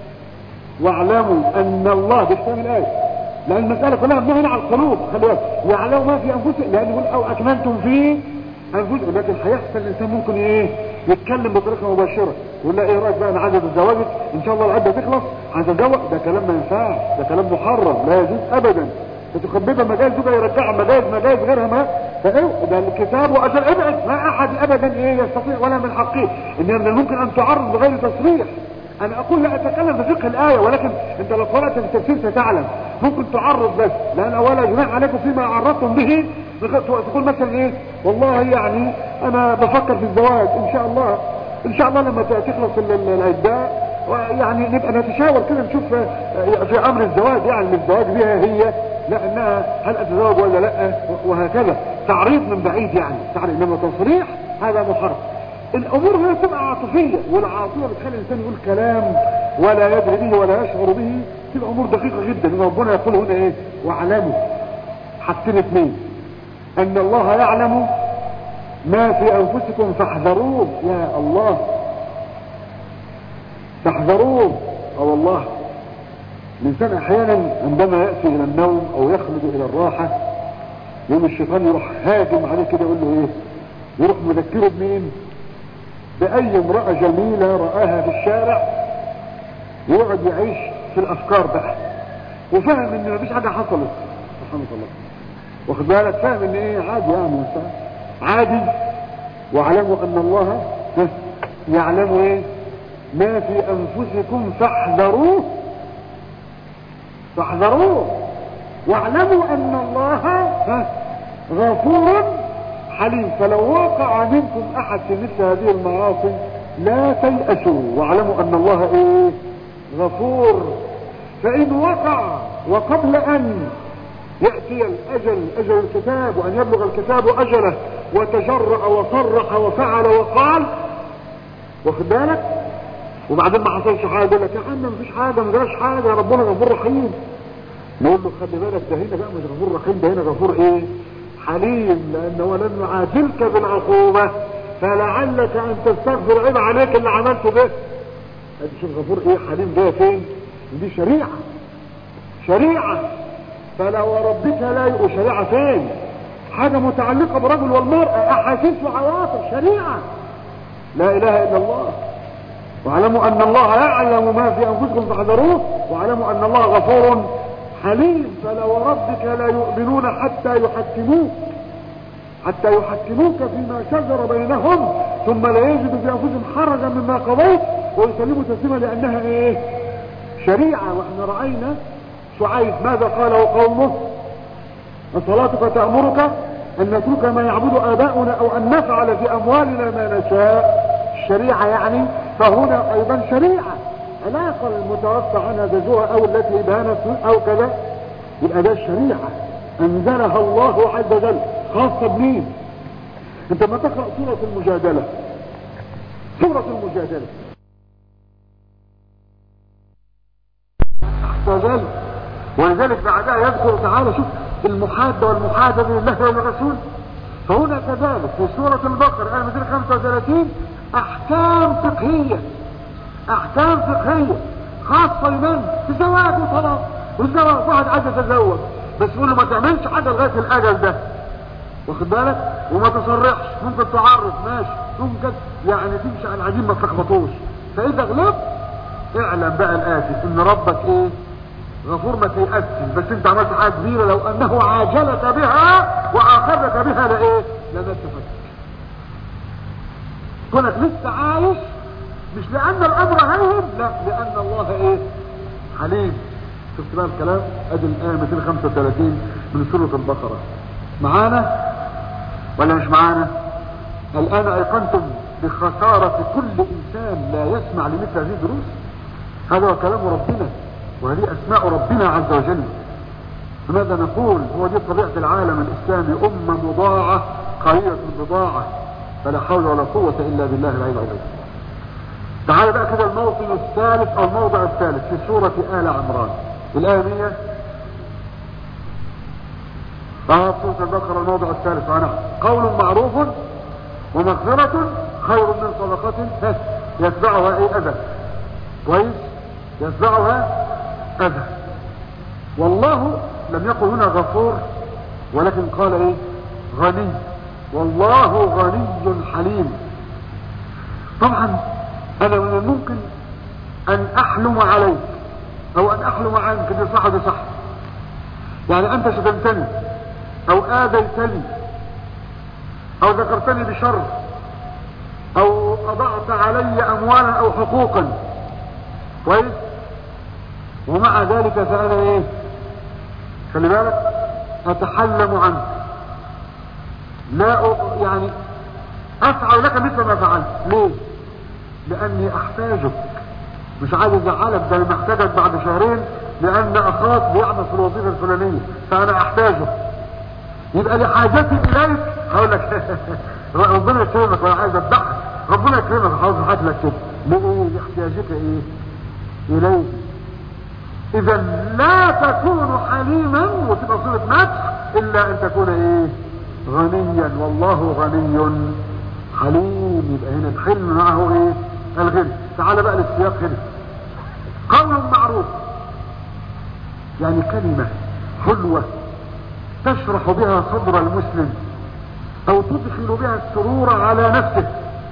واعلموا ان الله بيختار الايه لان المسألة كلها مبنية على القلوب خلي بالك يعلموا ما في انفسهم لان يقول او اكملتم في انفسهم لكن هيحصل الانسان ممكن ايه يتكلم بطريقة مباشرة يقول لها ايه رايك بقى انا عايز اتزوجك ان شاء الله العده تخلص هتتزوج ده كلام ما ينفعش ده كلام محرم لا يجوز ابدا تخببها مجال زوجها يرجعها مجال مجال غيرها ما فايه ده الكتاب واجل ابعد ما احد ابدا ايه يستطيع ولا من حقه ان من الممكن ان تعرض بغير تصريح انا اقول لا اتكلم بفقه الايه ولكن انت لو قرات في التفسير ستعلم ممكن تعرض بس لان اولا جناح عليكم فيما عرضتم به تقول مثلا ايه والله يعني انا بفكر في الزواج ان شاء الله ان شاء الله لما تخلص العداء يعني نبقى نتشاور كده نشوف في امر الزواج يعني الزواج بها هي لانها هل اتزوج ولا لا وهكذا تعريض من بعيد يعني تعريض انما تصريح هذا محرم الامور هنا تبقى عاطفيه والعاطفه بتخلي الانسان يقول كلام ولا يدري به ولا يشعر به تبقى امور دقيقه جدا ان ربنا يقول هنا ايه واعلموا حاجتين اثنين ان الله يعلم ما في انفسكم فاحذروه يا الله تحذروه او الله الانسان احيانا عندما يأتي الى النوم او يخلد الى الراحة يوم الشيطان يروح هاجم عليه كده يقول له ايه يروح مذكره بمين باي امرأة جميلة رآها في الشارع يقعد يعيش في الافكار بقى وفهم ان مفيش حاجة حصلت سبحانك الله واخد بالك فاهم ان ايه عادي يعني عادي واعلموا ان الله يعلم ايه ما في انفسكم فاحذروه فاحذروه واعلموا ان الله غفور حليم فلو وقع منكم احد في مثل هذه المعاصي لا تيأسوا واعلموا ان الله ايه غفور فان وقع وقبل ان يأتي الأجل أجل الكتاب وأن يبلغ الكتاب أجله وتجرأ وصرح وفعل وقال واخد بالك وبعدين ما حصلش حاجة يقول لك يا عم مفيش حاجة ما جراش حاجة ربنا غفور رحيم نقول له خلي بالك ده هنا بقى مش غفور رحيم ده هنا غفور ايه حليم لأنه ولن نعاتلك بالعقوبة فلعلك أن تستغفر عيب عليك اللي عملته ده ادي شوف غفور ايه حليم ده فين دي شريعة شريعة فلا وربك لا يبقى شريعة فين حاجة متعلقة برجل والمرأة احاسيس وعواطف شريعة لا اله الا الله واعلموا ان الله يعلم ما في انفسكم فاحذروه واعلموا ان الله غفور حليم فلا وربك لا يؤمنون حتى يحكموك حتى يحكموك فيما شجر بينهم ثم لا يجدوا في انفسهم حرجا مما قضيت ويسلموا تسليما لانها ايه شريعة واحنا رأينا شعيب ماذا قاله قومه صلاتك تأمرك أن نترك ما يعبد آباؤنا أو أن نفعل في أموالنا ما نشاء الشريعة يعني فهنا أيضا شريعة علاقة المتوفى عنها زوجها أو التي بانت أو كذا يبقى ده الشريعة أنزلها الله عز وجل خاصة بمين أنت ما تقرأ سورة المجادلة سورة المجادلة احتجل ولذلك بعدها يذكر تعالى شوف المحادة والمحادة لله وللرسول فهنا كذلك في سورة البقرة آية 235 أحكام فقهية أحكام فقهية خاصة لمن؟ الزواج وطلاق والزواج واحد عايز يتزوج بس يقول له ما تعملش حاجة لغاية الأجل ده واخد بالك وما تصرحش ممكن تعرف ماشي ممكن يعني تمشي على العجين ما تلخبطوش فإذا غلبت اعلم بقى الآتي إن ربك إيه؟ غفور ما تيأسش بس انت عملت حاجة كبيرة لو انه عاجلك بها واخذك بها لايه لما تفكر كونك لسه عايش مش لان الامر هين لا لان الله ايه حليم شفت بقى الكلام ادي الايه 235 من سوره البقره معانا ولا مش معانا الان ايقنتم بخساره كل انسان لا يسمع لمثل هذه الدروس هذا هو كلام ربنا وهذه اسماء ربنا عز وجل لماذا نقول هو دي طبيعة العالم الاسلامي امة مضاعة قليلة البضاعة فلا حول ولا قوة الا بالله العلي العظيم تعال بقى كده الموطن الثالث او الموضع الثالث في سورة آل عمران الآية 100 اه سورة البقرة الموضع الثالث عنها قول معروف ومغفرة خير من صدقة يتبعها ايه اذى كويس يتبعها اذى والله لم يقل هنا غفور ولكن قال ايه غني والله غني حليم طبعا انا من الممكن ان احلم عليك او ان احلم عنك دي صح دي صح يعني انت شتمتني او اذيتني او ذكرتني بشر او اضعت علي اموالا او حقوقا كويس ومع ذلك فانا ايه خلي بالك اتحلم عنك لا أ- يعني افعل لك مثل ما فعلت ليه لاني احتاجك مش عايز ازعلك ده انا محتاجك بعد شهرين لان اخاك بيعمل في الوظيفه الفلانيه فانا احتاجه يبقى لحاجتي اليك هقول لك ربنا يكرمك وانا عايز اتضحك ربنا يكرمك هقعد اضحك لك كده ليه لاحتياجك ايه اليه اذا لا تكون حليما وتبقى صيغه مدح الا ان تكون ايه غنيا والله غني حليم يبقى هنا الحلم معه ايه الغنى تعال بقى للسياق هنا قول معروف يعني كلمة حلوة تشرح بها صدر المسلم او تدخل بها السرور على نفسه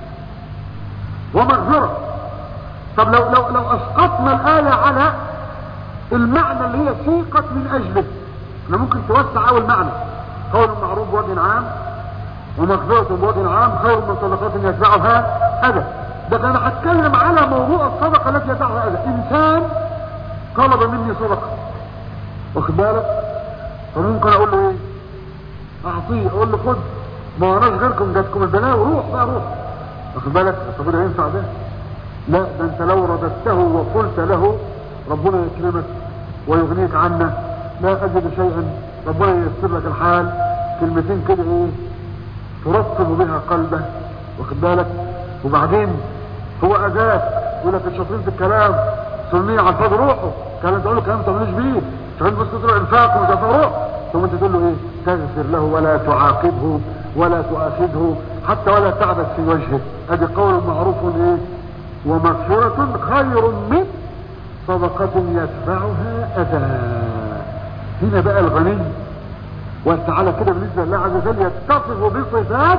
ومغفرة طب لو لو لو اسقطنا الآية على المعنى اللي هي سيقت من اجله احنا ممكن توسع اول معنى قول معروف بوجه عام ومغفرة بوجه عام خير من صدقات يتبعها أذى ده انا هتكلم على موضوع الصدقة التي يتبعها أذى إنسان طلب مني صدقة واخد بالك فممكن أقول له إيه أعطيه أقول له خد ما وراناش غيركم جاتكم البلاوي روح بقى روح واخد بالك طب ده ينفع ده لا ده انت لو رددته وقلت له ربنا يكرمك ويغنيك عنا لا أجد شيئا ربنا ييسر لك الحال كلمتين كده ايه ترطب بها قلبه واخد بالك وبعدين هو اداة يقول لك الشاطرين في الكلام سنية على الفاضي روحه كلام تقول له كلام ما تعملوش بيه شغالين بس تروح انفاق ومش عارف روح ثم انت تقول له ايه تغفر له ولا تعاقبه ولا تؤاخذه حتى ولا تعبث في وجهه ادي قول معروف ايه ومغفرة خير من صدقة يتبعها اذى هنا بقى الغني وتعالى كده بالنسبة لله عز وجل يتصف بصفات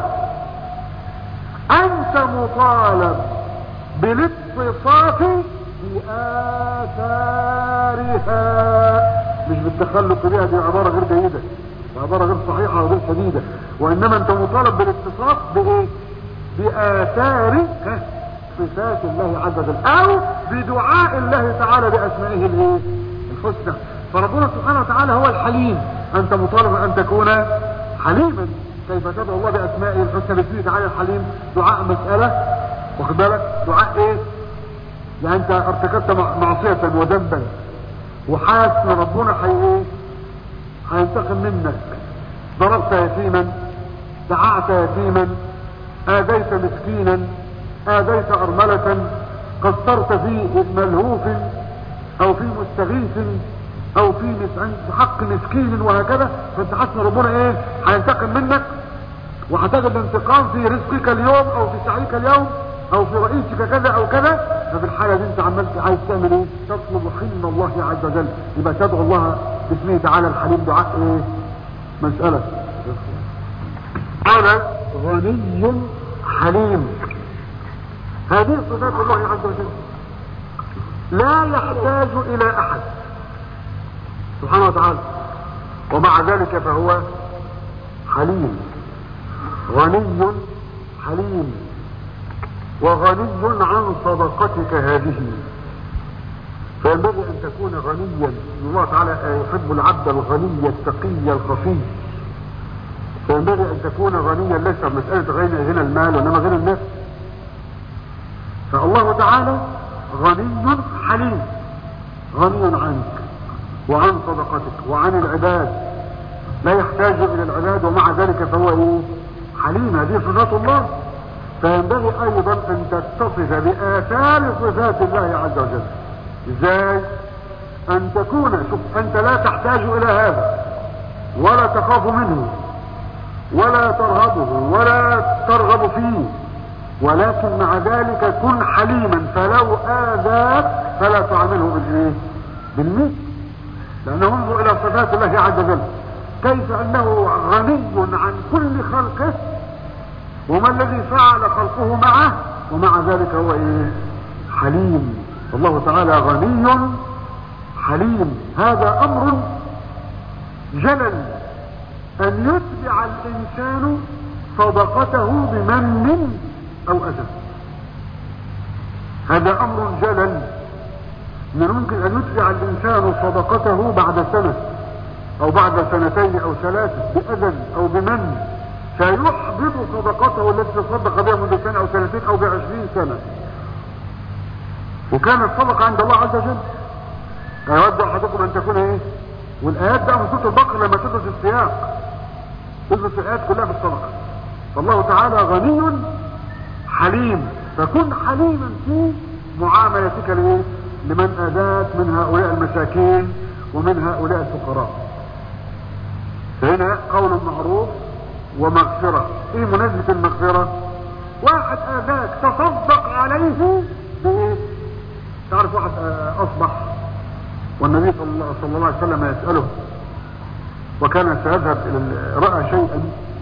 انت مطالب بالاتصاف بآثارها مش بالتخلق بها دي عبارة غير جيدة عبارة غير صحيحة وغير سديدة وانما انت مطالب بالاتصاف بايه بآثار صفات الله عز وجل او بدعاء الله تعالى باسمائه الايه الحسنى فربنا سبحانه وتعالى هو الحليم انت مطالب ان تكون حليما كيف تدعو الله باسمائه الحسنى باسمه تعالى الحليم دعاء مسألة واخد بالك دعاء ايه يعني انت ارتكبت مع- معصية وذنبا وحاسس ان ربنا حي ايه هينتقم منك ضربت يتيما دععت يتيما آذيت مسكينا آذيت أرملة قصرت في ملهوف أو في مستغيث او في مس- عند حق مسكين وهكذا فانت حاسس ان ربنا ايه هينتقم منك وهتجد الانتقام في رزقك اليوم او في سعيك اليوم او في رئيسك كذا او كذا ففي الحالة دي انت عمال عايز تعمل ايه تطلب حلم الله عز وجل يبقى تدعو الله باسمه تعالى الحليم دعاء ايه مسألة قال غني حليم هذه صفات الله عز وجل لا يحتاج الى احد سبحانه وتعالى ومع ذلك فهو حليم غني حليم وغني عن صدقتك هذه فينبغي ان تكون غنيا الله تعالى يحب العبد الغني التقي الخفي فينبغي ان تكون غنيا ليس مسألة غنى غنى المال وانما غنى النفس فالله تعالى غني حليم غني عنك وعن صدقتك وعن العباد لا يحتاج الى العباد ومع ذلك فهو ايه حليم هذه صفات الله فينبغي ايضا ان تتصف باثار صفات الله عز وجل ازاي ان تكون شوف انت لا تحتاج الى هذا ولا تخاف منه ولا ترهبه ولا ترغب فيه ولكن مع ذلك كن حليما فلو آذاك فلا تعامله بالايه بالمثل لانه انظر الى صفات الله عز وجل كيف انه غني عن كل خلقه وما الذي فعل خلقه معه ومع ذلك هو ايه حليم الله تعالى غني حليم هذا امر جلل ان يتبع الانسان صدقته بمن او اذى هذا امر جلل من ممكن ان يتبع الانسان صدقته بعد سنة او بعد سنتين او ثلاثة باذى او بمن فيحبط صدقته التي تصدق بها منذ سنة او سنتين او بعشرين سنة وكانت صدقة عند الله عز وجل أود أحدكم أن تكون إيه والآيات بقى من سورة البقرة لما تدرس السياق تدرس الآيات كلها بالصدقة فالله تعالى غني حليم فكن حليما في معاملتك لإيه لمن آذاك من هؤلاء المساكين ومن هؤلاء الفقراء فهنا قول معروف ومغفرة ايه مناسبة المغفرة واحد آذاك تصدق عليه بايه تعرف واحد اصبح والنبي صلى الله, صلى الله عليه وسلم يسأله وكان سيذهب الى رأى شيئا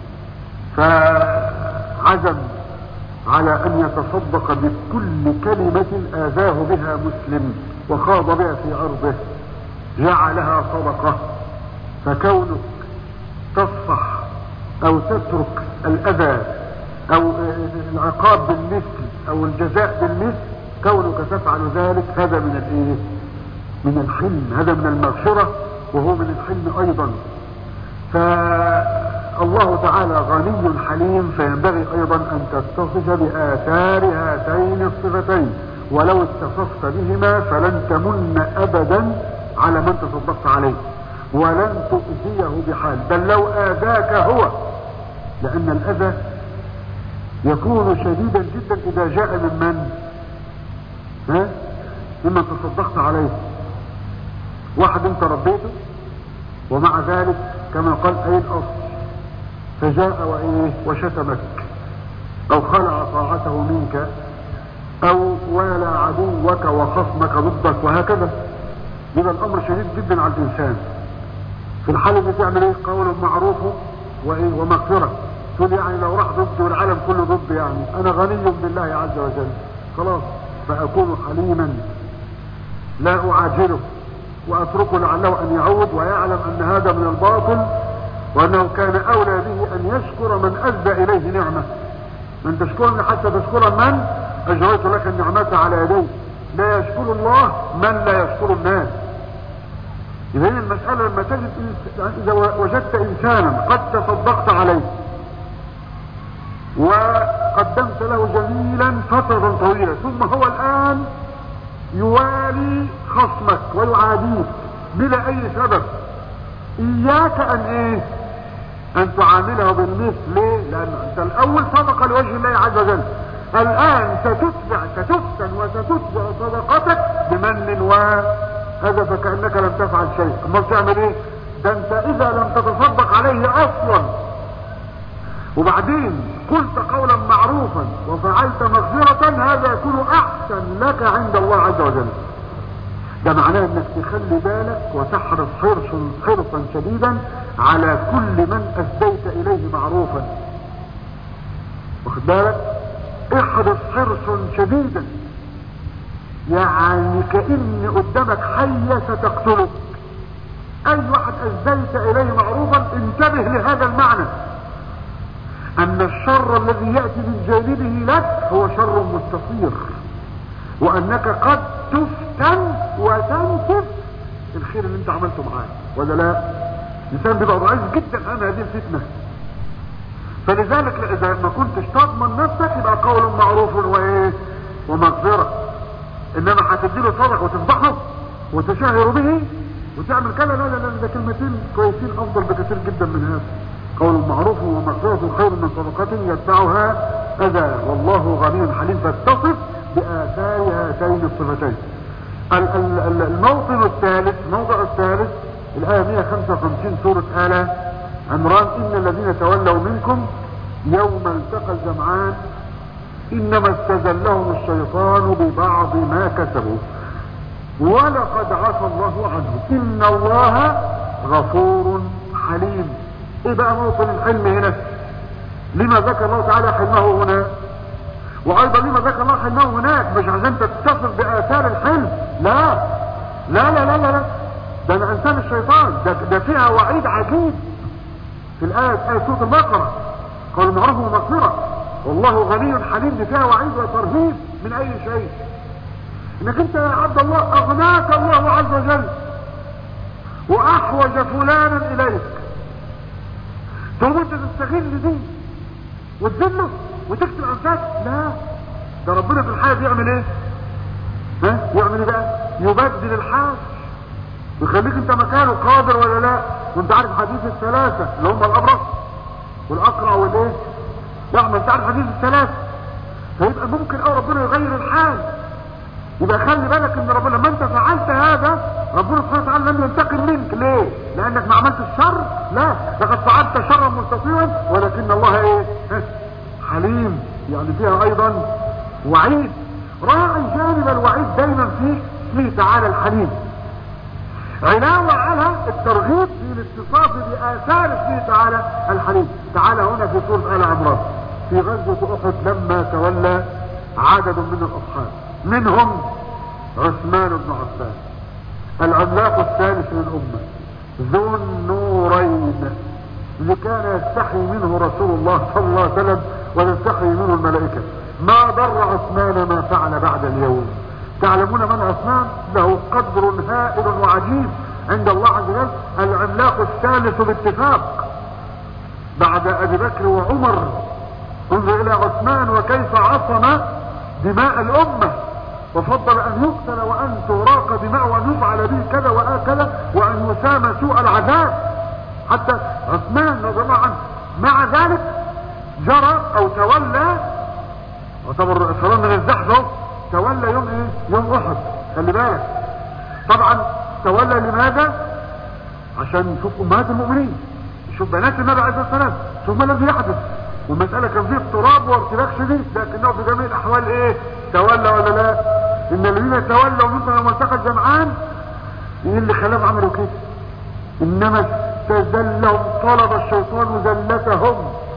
فعزم على ان يتصدق بكل كلمة اذاه بها مسلم وخاض بها في عرضه جعلها صدقة فكونك تصفح او تترك الاذى او العقاب بالمثل او الجزاء بالمثل كونك تفعل ذلك هذا من الايه من الحلم هذا من المغفرة وهو من الحلم ايضا فالله تعالى غني حليم فينبغي ايضا ان تتصف باثار هاتين الصفتين ولو اتصفت بهما فلن تمن ابدا على من تصدقت عليه ولن تؤذيه بحال بل لو اذاك هو لان الاذى يكون شديدا جدا اذا جاء من من ها ممن تصدقت عليه واحد انت ربيته ومع ذلك كما قال اي الاصل فجاء وايه وشتمك او خلع طاعته منك او والى عدوك وخصمك ضدك وهكذا يبقى الامر شديد جدا على الانسان في الحالة دي تعمل ايه قول معروف وايه ومغفرة تقول يعني لو راح ضدي والعالم كله ضدي يعني انا غني بالله عز وجل خلاص فاكون حليما لا اعاجله واتركه لعله ان يعود ويعلم ان هذا من الباطل وانه كان اولى به ان يشكر من ادى اليه نعمه من تشكرني حتى تشكر من اجريت لك النعمة على يدي لا يشكر الله من لا يشكر الناس إذا هي المسألة لما تجد إذا وجدت إنسانا قد تصدقت عليه وقدمت له جميلا فترة طويلة ثم هو الآن يوالي خصمك ويعاديك بلا أي سبب إياك أن إيه أن تعامله بالمثل ليه؟ لأن أنت الأول صدق لوجه الله عز وجل الآن ستتبع ستفتن وستتبع صدقتك بمن هذا فكأنك لم تفعل شيء امال تعمل ايه ده انت اذا لم تتصدق عليه اصلا وبعدين قلت قولا معروفا وفعلت مغفرة هذا يكون احسن لك عند الله عز وجل ده معناه انك تخلي بالك وتحرص حرصا حرصا شديدا على كل من اسديت اليه معروفا واخد بالك احرص حرصا شديدا يعني كأن قدامك حية ستقتلك اي واحد اسديت اليه معروفا انتبه لهذا المعنى ان الشر الذي يأتي من جانبه لك هو شر مستطير وانك قد تفتن وتنسف الخير اللي انت عملته معاه ولا لا الانسان بيبقى ضعيف جدا امام هذه الفتنه فلذلك اذا ما كنتش تضمن نفسك يبقى قول معروف وايه ومغفره انما هتديله صدق وتفضحه وتشهر به وتعمل كذا لا لا لا ده كلمتين كويسين افضل بكثير جدا من هذا قول معروف ومغفرة خير من صدقة يتبعها أذى والله غني حليم فاتصف بآثار هاتين الصفتين الموطن الثالث موضع الثالث الآية 155 سورة آلة عمران إن الذين تولوا منكم يوم التقى الجمعان إنما استزلهم الشيطان ببعض ما كسبوا ولقد عفى الله عنهم إن الله غفور حليم ايه بقى موطن الحلم هنا لما ذكر الله تعالى حلمه هنا وايضا لما ذكر الله حلمه هناك مش عشان تتصف باثار الحلم لا لا لا لا لا, لا. ده من انسان الشيطان ده, ده فيها وعيد عجيب في الايه ايه سوره البقره قال معروف ومغفره والله غني حليم دي فيها وعيد وترهيب من اي شيء انك انت يا عبد الله اغناك الله عز وجل واحوج فلانا اليك تقوم انت تستغل دي وتذله وتكتب انفاس لا ده ربنا في الحياة يعمل ايه ها يعمل ايه بقى يبدل الحال ويخليك انت مكانه قادر ولا لا وانت عارف حديث الثلاثة اللي هم الابرص والاقرع والايه نعم انت عارف حديث الثلاثة فيبقى ممكن اه ربنا يغير الحال يبقى خلي بالك ان ربنا لما انت فعلت هذا ربنا سبحانه وتعالى لم ينتقم منك ليه لانك ما عملت الشر لا لقد فعلت شرا مستطيعا ولكن الله ايه حليم يعني فيها ايضا وعيد راعي جانب الوعيد دايما في اسمه تعالى الحليم علاوة على الترغيب في الاتصاف بآثار اسمه تعالى الحليم تعالى هنا في سورة آل عمران في غزوة أحد لما تولى عدد من الأصحاب منهم عثمان بن عفان العملاق الثالث للأمة ذو النورين اللي كان يستحي منه رسول الله صلى الله عليه وسلم ويستحي منه الملائكة ما ضر عثمان ما فعل بعد اليوم تعلمون من عثمان له قدر هائل وعجيب عند الله عز وجل العملاق الثالث باتفاق بعد ابي بكر وعمر انظر الى عثمان وكيف عصم دماء الامه وفضل ان يقتل وان تراق دماء وان يفعل به كذا وهكذا وان يسام سوء العذاب حتى عثمان رضي الله عنه مع ذلك جرى او تولى يعتبر صلاه من الزحف تولى يوم ايه يوم احد خلي بالك طبعا تولى لماذا عشان يشوف امهات المؤمنين يشوف بنات النبي عليه الصلاه والسلام شوف ما الذي يحدث والمساله كان فيه اضطراب وارتباك شديد لكنه في جميع الاحوال ايه تولى ولا لا ان الذين تولوا منكم يوم التقى الجمعان ايه اللي خلاهم عملوا كده انما استزلهم طلب الشيطان زلتهم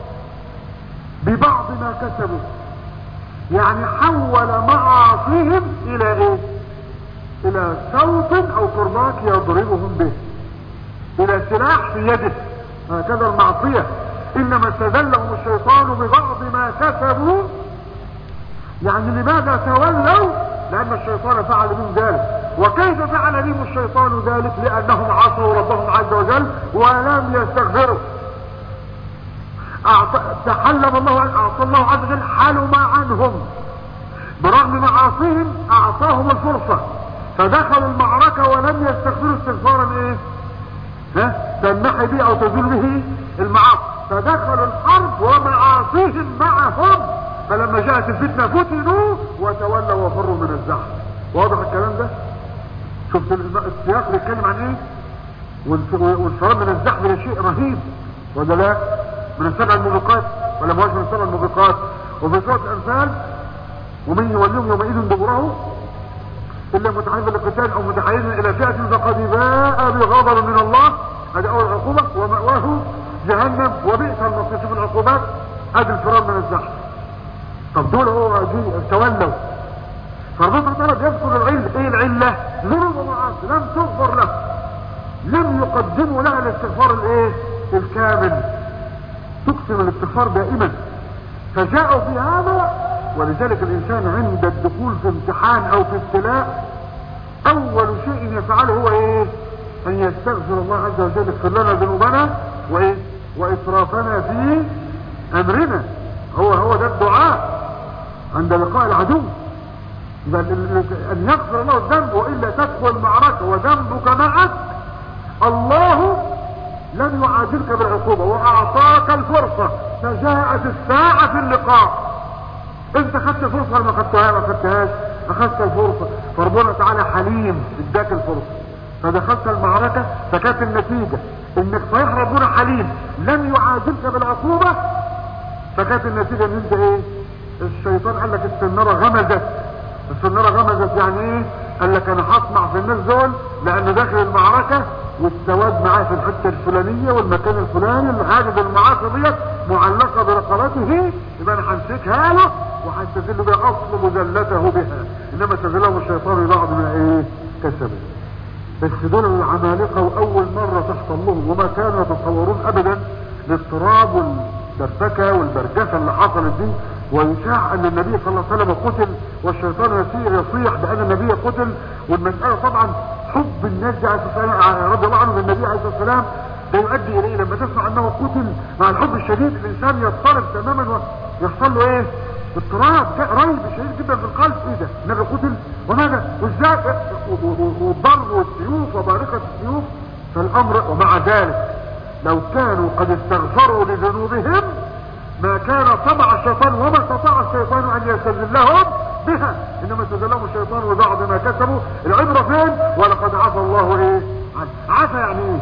ببعض ما كسبوا يعني حول معاصيهم الى ايه الى صوت او كرباك يضربهم به الى سلاح في يده هكذا المعصية انما استذلهم الشيطان ببعض ما كسبوا يعني لماذا تولوا لان الشيطان فعل بهم ذلك وكيف فعل بهم الشيطان ذلك لانهم عصوا ربهم عز وجل ولم يستغفروا تحلم الله اعطى الله عز وجل حلم عنهم برغم معاصيهم اعطاهم الفرصة فدخلوا المعركة ولم يستغفروا استغفارا ايه ها تنحي به او تزول به المعاصي فدخلوا الحرب ومعاصيهم معهم فلما جاءت الفتنة فتنوا وتولوا وفروا من الزحف واضح الكلام ده شفت السياق بيتكلم عن ايه والفرار من الزحف ده شيء رهيب ولا لا من السبع الموبقات ولا ما هوش من السبع الموبقات وفي سورة الأنفال ومن يوليهم يومئذ دبره إلا متحيزا للقتال أو متحيزا إلى فئة فقد باء بغضب من الله هذه أول عقوبة ومأواه جهنم وبئس المصير في العقوبات هذا الفرار من الزحف طب دول هو تولوا فربنا تعالى بيذكر العلة ايه العلة ذنوب ومعاصي لم تغفر له لم يقدموا لها الاستغفار الايه الكامل تقسم الاستغفار دائما فجاءوا في هذا ولذلك الانسان عند الدخول في امتحان او في ابتلاء اول شيء يفعله هو ايه ان يستغفر الله عز وجل يغفر لنا ذنوبنا وايه واسرافنا في امرنا هو هو ده الدعاء عند لقاء العدو ان يغفر الله الذنب والا تدخل معركه وذنبك معك الله لن يعادلك بالعقوبة واعطاك الفرصة فجاءت الساعة في اللقاء انت خدت فرصة ولا ما خدتها ما خدتهاش اخذت الفرصة فربنا تعالى حليم اداك الفرصة فدخلت المعركة فكانت النتيجة انك صحيح ربنا حليم لم يعادلك بالعقوبة فكانت النتيجة ان انت ايه الشيطان قال لك السنارة غمزت السنارة غمزت يعني ايه قال لك انا هطمع في الناس دول لانه داخل المعركة والسواد معاه في الحتة الفلانية والمكان الفلاني اللي حاجز المعاصي ديت معلقة برقبته يبقى انا همسكها له وهستذل بها اصل مذلته بها انما استذلهم الشيطان بعض ما ايه كسبه بس دول العمالقة واول مرة تحصل لهم وما كانوا يتصورون ابدا الاضطراب والدربكة والبرجسة اللي حصلت دي ويشاع ان النبي صلى الله عليه وسلم قتل والشيطان يسير يصيح بان النبي قتل والمسألة طبعا حب الناس دي عليه الصلاة رضي الله عنه بالنبي عليه الصلاة والسلام ده يؤدي اليه لما تسمع انه قتل مع الحب الشديد الانسان يضطرب تماما ويحصل له ايه اضطراب ريب شديد جدا في القلب ايه ده النبي قتل وماذا وازاي والضرب والسيوف وبارقة السيوف فالامر ومع ذلك لو كانوا قد استغفروا لذنوبهم ما كان طبع الشيطان وما استطاع الشيطان ان يستذلهم بها انما استذلهم الشيطان وبعض ما كسبوا العبرة فين ولقد عفى الله ايه عفى يعني ايه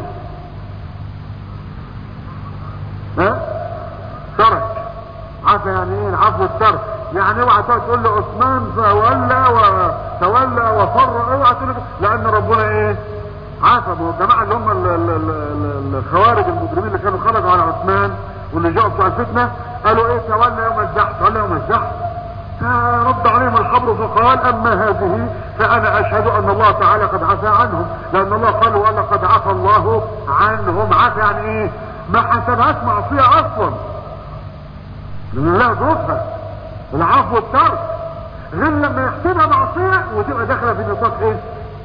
ها ترك عفى يعني ايه العفو الترك يعني اوعى تقول له عثمان فولى وتولى وفر اوعى تقول لان ربنا ايه عفى ما هو الجماعه اللي هم الخوارج المجرمين اللي كانوا خرجوا على عثمان واللي جاءوا بتوع الفتنه قالوا ايه تولى يوم الزحف تولى يوم الزحف فرد عليهم الحبر فقال اما هذه فانا اشهد ان الله تعالى قد عفى عنهم لان الله قال ولقد عفى الله عنهم عفى يعني ايه ما حسبهاش معصيه اصلا لان الله ظروفها العفو والترك غير لما يحسبها معصيه وتبقى داخله في نطاق ايه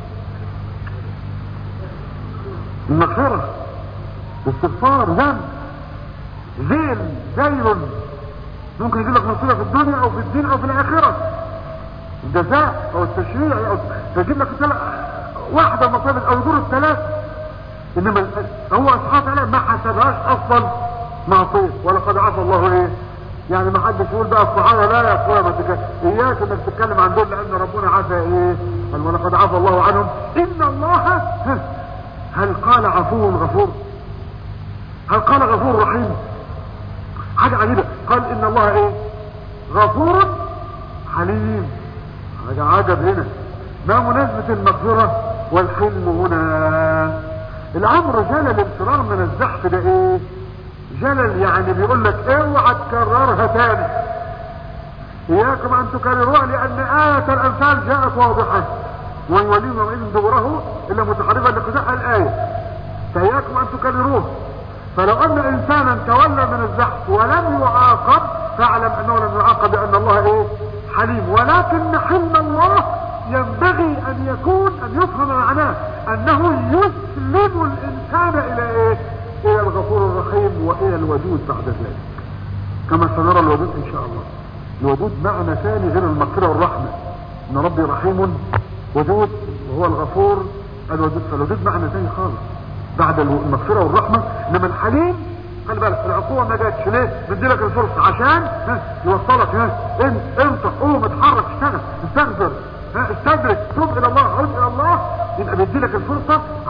المغفره استغفار ذنب زين زين ممكن يجيب لك مصيبه في الدنيا او في الدين او في الاخره الجزاء او التشريع او تجيب لك واحده مصائب او دور الثلاث انما هو سبحانه وتعالى ما حسبهاش اصلا معصيه ولقد عفى الله ايه يعني ما حدش يقول بقى الصحابه لا يا اخويا ما تك... اياك انك تتكلم عن دول لان ربنا عفى ايه قال ولقد عفى الله عنهم ان الله هل قال عفو غفور هل قال غفور رحيم حاجة عجيبة قال ان الله ايه غفور حليم حاجة عجب هنا ما مناسبة المغفرة والحلم هنا الامر جلل الفرار من الزحف ده ايه جلل يعني بيقول لك اوعى تكررها تاني اياكم ان تكرروها لان آية الامثال جاءت واضحة ويوليهم يومئذ دبره الا متحرفا لقزاء الايه فاياكم ان تكرروه فلو ان انسانا تولى من الزحف ولم يعاقب فاعلم انه لم يعاقب بان الله ايه حليم ولكن حلم الله ينبغي ان يكون ان يفهم معناه انه يسلم الانسان الى ايه الى الغفور الرحيم والى الودود بعد ذلك كما سنرى الودود ان شاء الله الودود معنى ثاني غير المغفره والرحمه ان ربي رحيم ودود وهو الغفور الودود فالودود معنى ثاني خالص بعد المغفرة والرحمة انما الحليم خلي بالك العقوبة ما جاتش ليه بديلك الفرصة عشان ها يوصلك ها انت قوم اتحرك اشتغل استغفر ها استدرك توب الى الله عود الى الله يبقى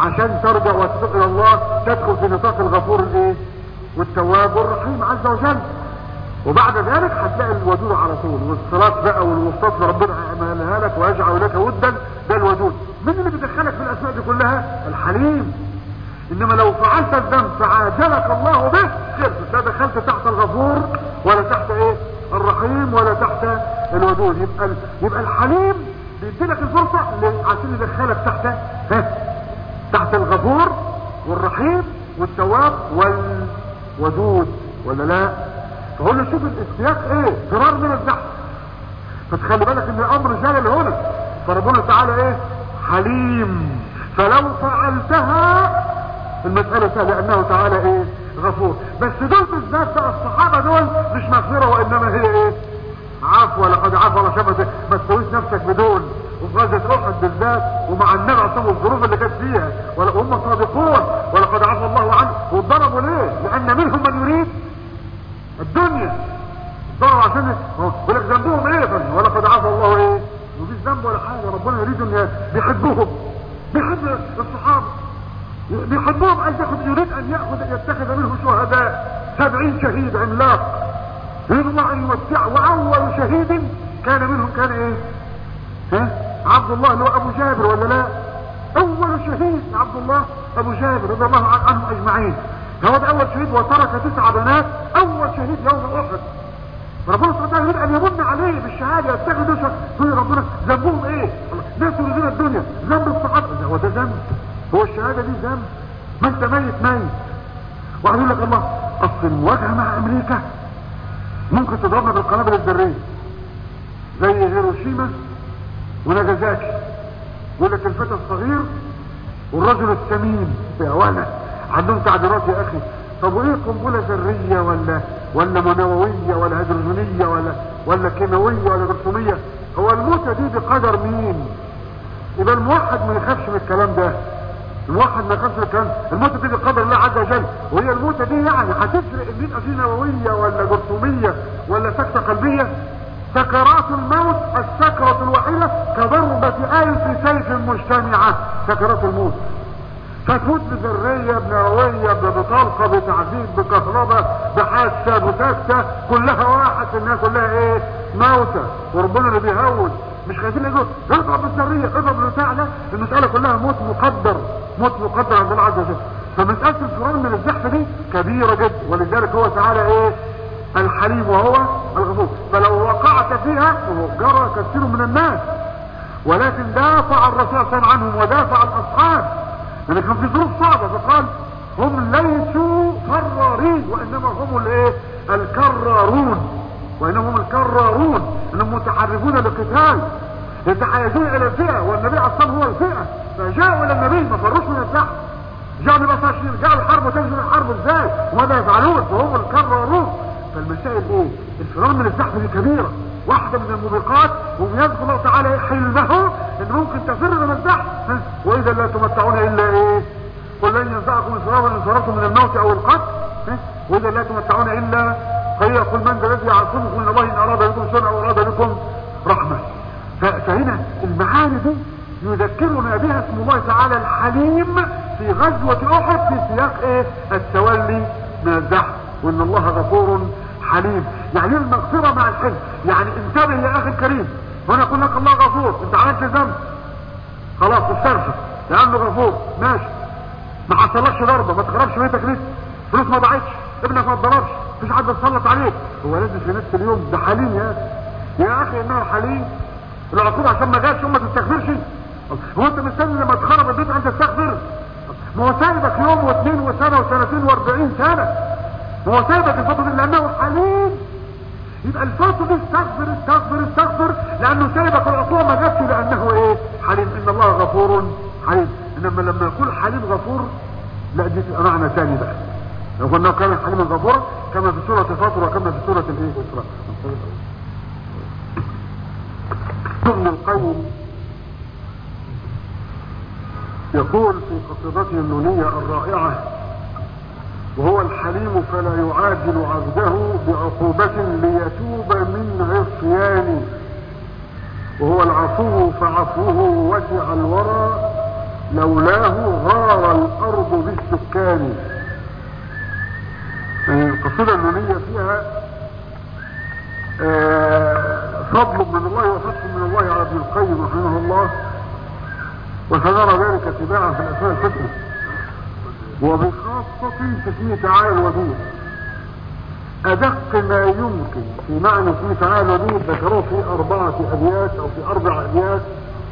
عشان ترجع وتتوب الى الله تدخل في نطاق الغفور الايه والتواب الرحيم عز وجل وبعد ذلك هتلاقي الودود على طول والصلاة بقى والوسطات اللي ربنا عملها لك ويجعل لك ودا ده الودود مين اللي بيدخلك في الاسماء دي كلها الحليم انما لو فعلت الذنب فعاجلك الله به خير لا دخلت تحت الغفور ولا تحت ايه الرحيم ولا تحت الودود يبقى يبقى الحليم بيديلك الفرصة عشان يدخلك تحت ها تحت الغفور والرحيم والتواب والودود ولا لا فهو له شوف السياق ايه فرار من الزحف فتخلي بالك ان الامر جلل هنا فربنا تعالى ايه حليم فلو فعلتها المسألة سهلة لأنه تعالى ايه غفور بس دول بالذات بقى الصحابة دول مش مغفرة وإنما هي ايه عفو لقد عفو شبت ما تسويش نفسك بدول وفي غزة احد بالذات ومع النبي عصام الظروف اللي كانت فيها وهم صادقون ولقد عفى الله عنه واتضربوا ليه لان منهم من يريد الدنيا ضربوا عشان يقول لك ذنبهم ايه فن ولقد عفى الله ايه مفيش ذنب ولا حاجه ربنا يريد ان بيحبهم بيحب الصحابه بيحبهم ان ياخذ يريد ان ياخذ يتخذ منهم شهداء سبعين شهيد عملاق يريد الله ان يوسع واول شهيد كان منهم كان ايه ها عبد الله اللي هو ابو جابر ولا لا اول شهيد عبد الله ابو جابر رضي الله عنهم اجمعين هو ده اول شهيد وترك تسع بنات اول شهيد يوم احد ربنا سبحانه وتعالى يريد ان يمن عليه بالشهاده يتخذوا تقول ربنا ذنبهم ايه؟ ناس يريدون الدنيا ذنب الصحابه هو ده ذنب هو الشهاده دي ذنب ما انت ميت ميت واحد يقول لك الله اصل المواجهه مع امريكا ممكن تضربنا بالقنابل الذريه زي هيروشيما وناجازاكي يقول لك الفتى الصغير والرجل السمين يا ولد عندهم تعبيرات يا اخي طب وايه قنبله ذريه ولا ولا منوويه ولا هيدروجينيه ولا ولا كيماويه ولا جرثوميه هو الموتة دي بقدر مين يبقى الموحد ما يخافش من الكلام ده الموحد ما يخافش من الكلام الموتة دي بقدر الله عز وجل وهي الموتة دي يعني هتفرق ان يبقى في نوويه ولا جرثوميه ولا سكته قلبيه سكرات الموت السكرة الوحيدة كضربة آل في سيف مجتمعة سكرات الموت فتموت بذرية بنووية بطلقة بتعذيب بكهرباء بحاسة بسكتة كلها واحد الناس كلها ايه موتى وربنا اللي بيهون مش خايفين يقول اضرب بالذرية اضرب البتاع ده المسألة كلها موت مقدر موت مقدر عند الله عز وجل فمسألة الفرار من الزحف دي كبيرة جدا ولذلك هو تعالى ايه الحليم وهو الغفور فلو وقعت فيها جرى كثير من الناس ولكن دافع الرسول صلى الله عليه وسلم عنهم ودافع الاصحاب لان كان في ظروف صعبه فقال هم ليسوا فرارين وانما هم الايه الكرارون وانهم هم الكرارون انهم متحركون للقتال يتحيزون الى الفئه والنبي اصلا هو الفئه فجاءوا الى النبي ما فروش من الزحف جاءوا ببساطين جاءوا الحرب وتنزل الحرب ازاي وماذا يفعلون وهم الكرارون فالمسائل ايه الفرار من الزحف دي كبيره واحدة من الموبقات ويذكر الله تعالى حلمه ان ممكن تفر من الزحف واذا لا تمتعون الا ايه قل لن ينفعكم الفرار ان فررتم من الموت او القتل واذا لا تمتعون الا قليلا قل من ذا الذي يعصمكم من الله ان اراد بكم شرا او اراد بكم رحمه فهنا المعاني دي يذكرنا بها اسم الله تعالى الحليم في غزوة احد في سياق ايه التولي من الزحف وان الله غفور حليم يعني المغفرة مع الحلم يعني انتبه يا اخي الكريم هنا يقول لك الله غفور انت عملت ذنب خلاص استغفر لانه غفور ماشي ما حصلكش ضربة ما تخربش بيتك لسه فلوس ما ضاعتش ابنك ما اتضربش مفيش حد اتسلط عليك هو لازم في نفس اليوم ده حليم يا اخي يا اخي انها حليم العقوبة عشان ما جاتش وما تستغفرش هو انت مستني لما تخرب البيت عشان تستغفر ما هو سايبك يوم واثنين وسنة وسنتين واربعين سنة ما هو سايبك الفترة دي لانه حليم يبقى الفترة دي استغفر استغفر استغفر لانه سايبك العقوبة ما جاتش لانه ايه حليم ان الله غفور حليم انما لما يقول حليم غفور لا دي تبقى معنى ثاني بقى لو قلنا كان حليما غفورا كما في سورة فاطر وكما في سورة الايه الاسراء ابن القيم يقول في قصيدته النونية الرائعة وهو الحليم فلا يعاجل عبده بعقوبة ليتوب من عصيان وهو العفو فعفوه وسع الورى لولاه غار الارض بالسكان يعني القصيدة النونية فيها آه، فضل من الله وفتح من الله على ابن القيم رحمه الله وسنرى ذلك تباعا في الاسماء الحسنى وبخاصة في اسمه تعالى الودود أدق ما يمكن في معنى اسمه تعالى الودود ذكروه في أربعة أبيات أو في أربع أبيات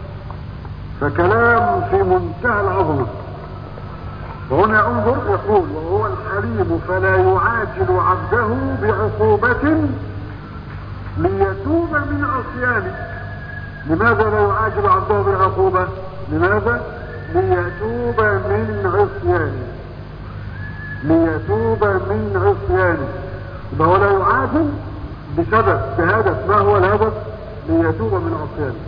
فكلام في منتهى العظمة وهنا انظر يقول وهو الحليم فلا يعاجل عبده بعقوبة ليتوب من عصيانه لماذا لا يعاجل عبده بعقوبة لماذا ليتوب من عصيانه ليتوب من عصيانه فهو لا يعاجل بسبب بهدف ما هو الهدف ليتوب من عصيانه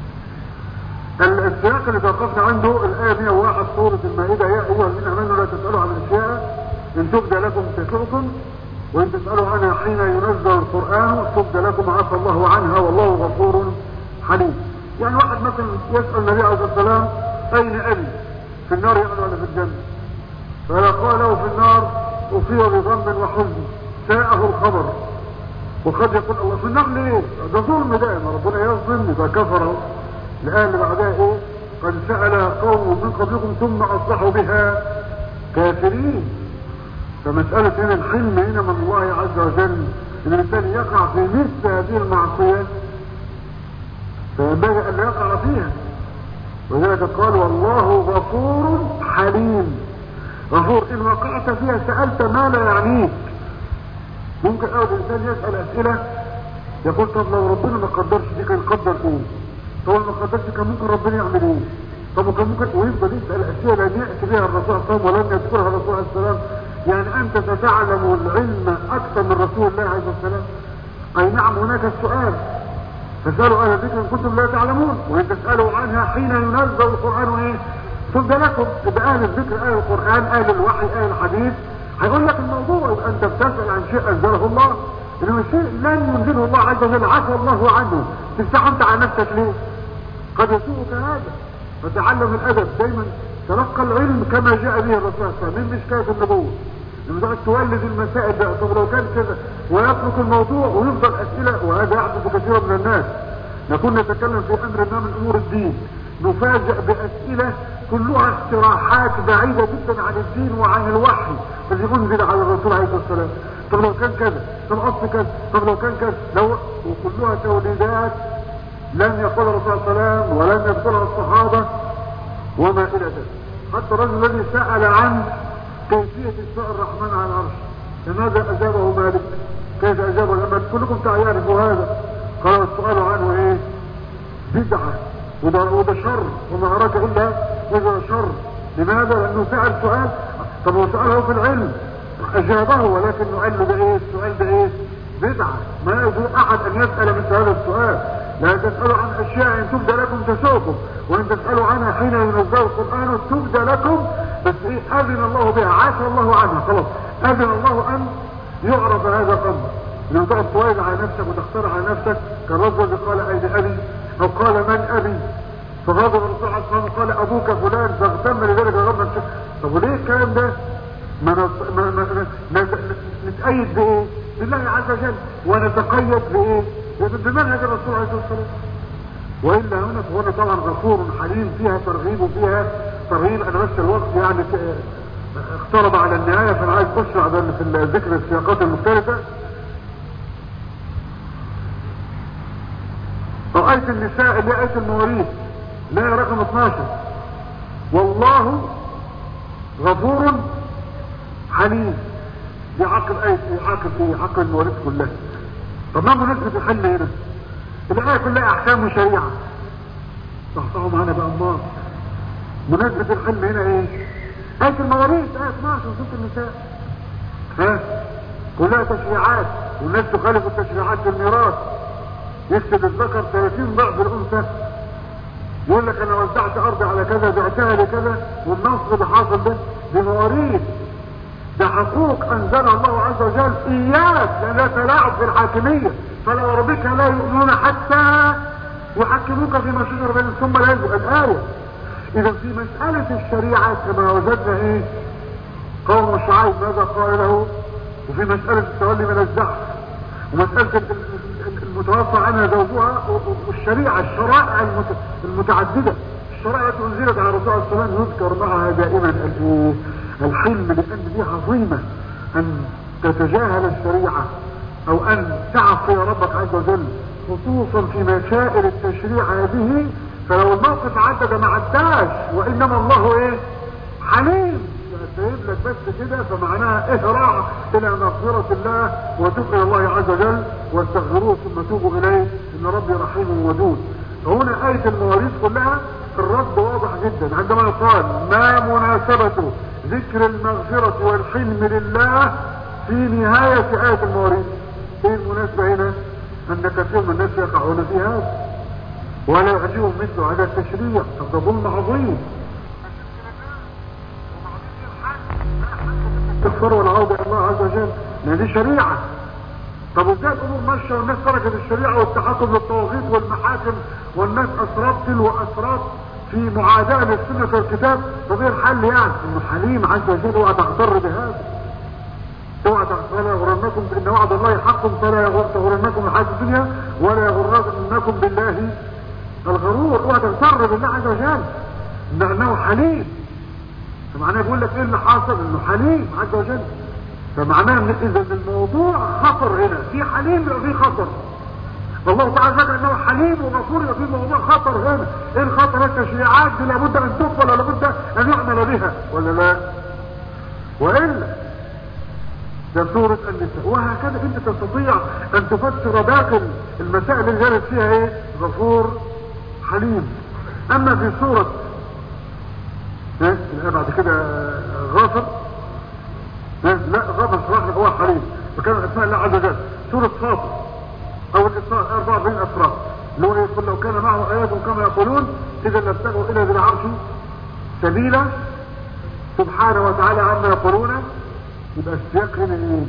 السياق اللي توقفنا عنده الآية 101 سورة المائدة يا أيها الذين آمنوا لا تسألوا عن أشياء إن تبدى لكم تسؤكم وإن تسألوا عنها حين ينزل القرآن تبدى لكم عفى الله عنها والله غفور حليم يعني واحد مثلا يسأل النبي عليه الصلاة والسلام أين أبي في النار يعني ولا في الجنة فيقال له في النار أصيب بغم وحزن ساءه الخبر وقد يقول الله في النار ليه؟ ده ظلم دائما ربنا يظلم إذا كفر الآية اللي بعدها إيه؟ قد سأل قوم من قبلكم ثم أصلحوا بها كافرين فمسألة هنا الحلم هنا من الله عز وجل إن الإنسان يقع في مثل هذه المعصية فينبغي أن لا يقع فيها ولذلك قال والله غفور حليم غفور إن وقعت فيها سألت ما لا يعنيك ممكن أول إنسان يسأل أسئلة يقول طب لو ربنا ما قدرش دي كان قدر إيه؟ طب ما قدرش كان ممكن ربنا يعمل إيه؟ طب كان ممكن ويفضل يسأل أشياء لا يأتي بها الرسول صلى الله عليه وسلم ولم يذكرها الرسول عليه السلام يعني أنت تتعلم العلم أكثر من رسول الله عليه السلام أي نعم هناك السؤال فسألوا أهل الذكر إن كنتم لا تعلمون وإن تسألوا عنها حين ينزل القرآن إيه؟ تبدأ لكم تبقى أهل الذكر أهل القرآن أهل الوحي أهل الحديث هيقول لك الموضوع يبقى أنت بتسأل عن شيء أنزله الله إنما الشيء لن ينزله الله عز وجل عفى الله عنه تستحمت على نفسك ليه؟ قد يسوءك هذا فتعلم الأدب دايما تلقى العلم كما جاء به الرسول صلى الله عليه وسلم من مشكاة النبوة لما تقعد تولد المسائل ده طب لو كان كذا ويترك الموضوع ويفضل اسئله وهذا يحدث كثيرا من الناس نكون نتكلم في امر ما من امور الدين نفاجأ باسئله كلها اقتراحات بعيده جدا عن الدين وعن الوحي الذي انزل على الرسول عليه الصلاه والسلام طب لو كان كذا طب اصل كذا طب لو كان كذا لو وكلها توليدات لم يقولها الرسول صلى الله عليه وسلم ولم يذكرها الصحابه وما الى ذلك حتى الرجل الذي سال عن كيفية استواء الرحمن على العرش لماذا أجابه مالك كيف أجابه الأمل كلكم تعرفوا هذا قال السؤال عنه إيه بدعة وده, وده شر وما أراك إلا وده شر لماذا لأنه سأل سؤال طب هو سأله في العلم أجابه ولكن قال له ده إيه السؤال ده إيه بدعة ما يجوز أحد أن يسأل مثل هذا السؤال لا تسألوا عن أشياء إن تبدى لكم تسوكم وإن تسألوا عنها حين ينزل القرآن تبدى لكم بس إيه أذن الله بها عافى الله عنها خلاص أذن الله أن يعرف هذا الأمر لو تقعد توالد على نفسك وتختار على نفسك كالرجل قال أين أبي أو قال من أبي فغضب الرسول عليه الصلاة والسلام قال أبوك فلان فاغتم لذلك غضب طب وليه الكلام ده؟ ما, نص... ما... ما... ما... نتأيد بإيه؟ بالله عز وجل ونتقيد بإيه؟ بمنهج الرسول عليه الصلاة والسلام وإلا هنا فهنا طبعا غفور حليم فيها ترغيب وفيها ترغيب أنا بس الوقت يعني اقترب على النهاية فأنا عايز أشرع في ذكر السياقات المختلفة رأيت النساء اللي آية المواريث لا رقم 12 والله غفور حليم دي عقل آية عقل ايه عقل المواريث كلها طب ما مناسبة الحل هنا الآية كلها أحكام وشريعة صحصحوا معانا بقى الله مناسبة الحل هنا ايه آية المواريث آية 12 سورة النساء ها كلها تشريعات والناس تخالف التشريعات في الميراث يكتب الذكر 30 ضعف الأنثى يقول لك أنا وزعت أرضي على كذا بعتها لكذا والنصر اللي حاصل ده دي مواريث ده حقوق انزلها الله عز وجل اياك لان لا تلاعب في الحاكمية فلو ربك لا يؤمنون حتى يحكموك فيما شجر بينهم ثم لا يلزم الآية اذا في مسألة الشريعة كما وجدنا ايه قوم شعيب ماذا قال له وفي مسألة التولي من الزحف ومسألة المتوفى عنها زوجها والشريعة الشرائع المتعددة الشرائع التي انزلت على الرسول صلى الله عليه وسلم يذكر معها دائما الحلم لان دي عظيمة ان تتجاهل الشريعة او ان تعصي ربك عز وجل خصوصا في مسائل التشريع هذه فلو الموقف عدد ما عداش وانما الله ايه حليم سايب لك بس كده فمعناها اهراع الى مغفرة الله وتوب الى الله عز وجل واستغفروه ثم توبوا اليه ان ربي رحيم ودود فهنا آية المواريث كلها الرد واضح جدا عندما يقال ما مناسبة ذكر المغفرة والحلم لله في نهاية آية المواريث ايه المناسبة هنا ان كثير من الناس يقعون في هذا ولا يعجبهم مثل هذا التشريع هذا ظلم عظيم الكفر والعودة الى الله عز وجل لان دي شريعة طب وازاي الامور ماشيه والناس تركت الشريعه والتحكم للطواغيت والمحاكم والناس اسرات تلو اسرات في معاداه للسنه والكتاب طب ايه الحل يعني؟ انه حليم عز وجل اوعى تغتر بهذا اوعى فلا يغرنكم بان وعد الله حق فلا تغرنكم الحياه الدنيا ولا يغرنكم بالله الغرور اوعى تغتر بالله عز وجل لانه حليم فمعناه بيقول لك ايه اللي حاصل انه حليم عز وجل فمعناه ان اذا الموضوع خطر هنا في حليم يبقى في خطر الله تعالى ذكر انه حليم وغفور يبقى في موضوع خطر هنا ايه الخطر التشريعات دي لابد ان تقبل ولا بد ان يعمل بها ولا لا والا ده سورة النساء وهكذا انت تستطيع ان تفسر باقي المسائل اللي جرت فيها ايه غفور حليم اما في سورة ها بعد كده غافر لا غافر صراحة هو حليم وكان اسماء الله عز وجل سورة فاطر او الاصحاح 44 اسراء لو يقول لو كان معه ايات كما يقولون اذا لابتغوا الى ذي العرش سبيلا سبحانه وتعالى عما يقولون يبقى السياق هنا ايه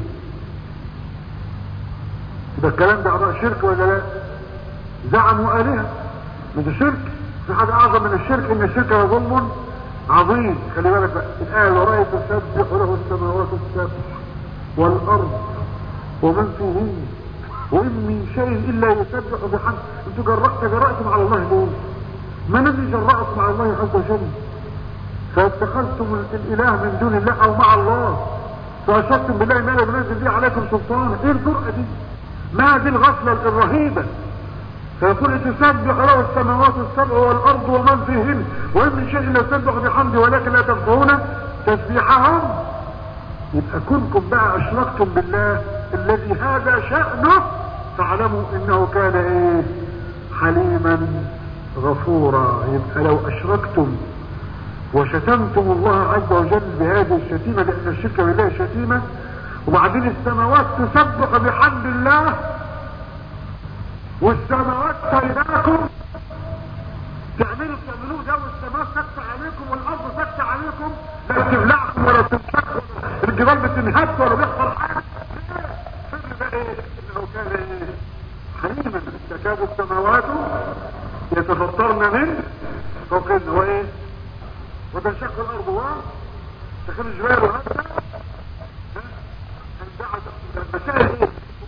يبقى الكلام ده اعضاء شرك ولا لا زعموا الهه من شرك في حاجه اعظم من الشرك ان الشرك هو ظلم عظيم خلي بالك بقى الايه ورايت تسبح له السماوات السبع والارض ومن فيهن وان من شيء الا يسبح بحمد انتوا جرأت جرأتم على الله ليه من الذي جرأتم على الله عز وجل فاتخذتم الاله من دون الله او مع الله واشركتم بالله ما لا ينزل به عليكم سلطانا ايه الجرأة دي ما دي الغفلة الرهيبة فيقول تسبح له السماوات السبع والارض ومن فيهن وان من شيء لا يسبح بحمده ولكن لا تفقهون تسبيحهم يبقى كنكم بقى اشركتم بالله الذي هذا شأنه فاعلموا انه كان ايه حليما غفورا يبقى لو اشركتم وشتمتم الله عز وجل بهذه الشتيمة لان الشرك بالله شتيمة وبعدين السماوات تسبح بحمد الله والسماوات سيداكم تعملوا تعملوه ده والسماوات سكت عليكم والارض سكت عليكم لا تبلعكم ولا تنشق الجبال بتنهد ولا بيحصل حاجه فكر بقى ايه انه كان ايه حليما تكاد السماوات يتفطرن منه فوقهن وايه وتنشق الارض وتخرج الجبال وهكذا المسائل ايه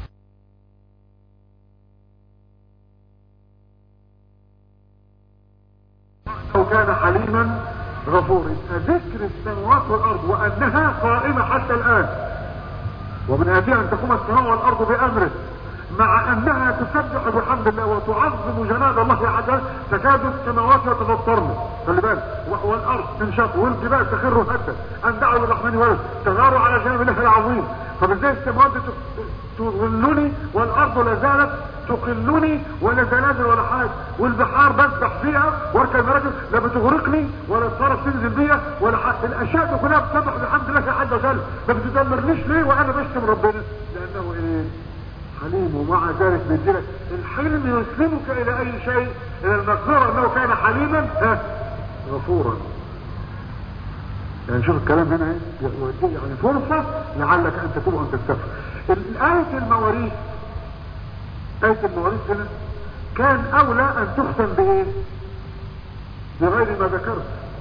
انه كان حليما غفورا ذكر السماوات والارض وانها قائمة حتى الان ومن هذه ان تقوم السماء والارض بامره مع انها تسبح بحمد الله وتعظم جناب الله عز وجل تكاد السماوات يتفطرن خلي بالك والارض تنشق والجبال تخر هدا ان دعوا للرحمن ولد تغاروا على جناب الله العظيم طب ازاي السماوات تظلني والارض لا زالت تقلني ولا زلازل ولا حاجه والبحار بسبح فيها واركب راجل لا بتغرقني ولا الصرف تنزل بيها ولا حاجه الاشياء دي كلها بتسبح بحمد الله عز وجل ما بتدمرنيش ليه وانا بشتم ربنا لانه ايه حليم ومع ذلك بيديلك الحلم يسلمك الى اي شيء الى المغفرة انه كان حليما ها غفورا يعني شوف الكلام هنا ايه يعني فرصة لعلك ان تتوب وان تستغفر الآية المواريث آية المواريث هنا كان اولى ان تختم بايه بغير ما ذكرت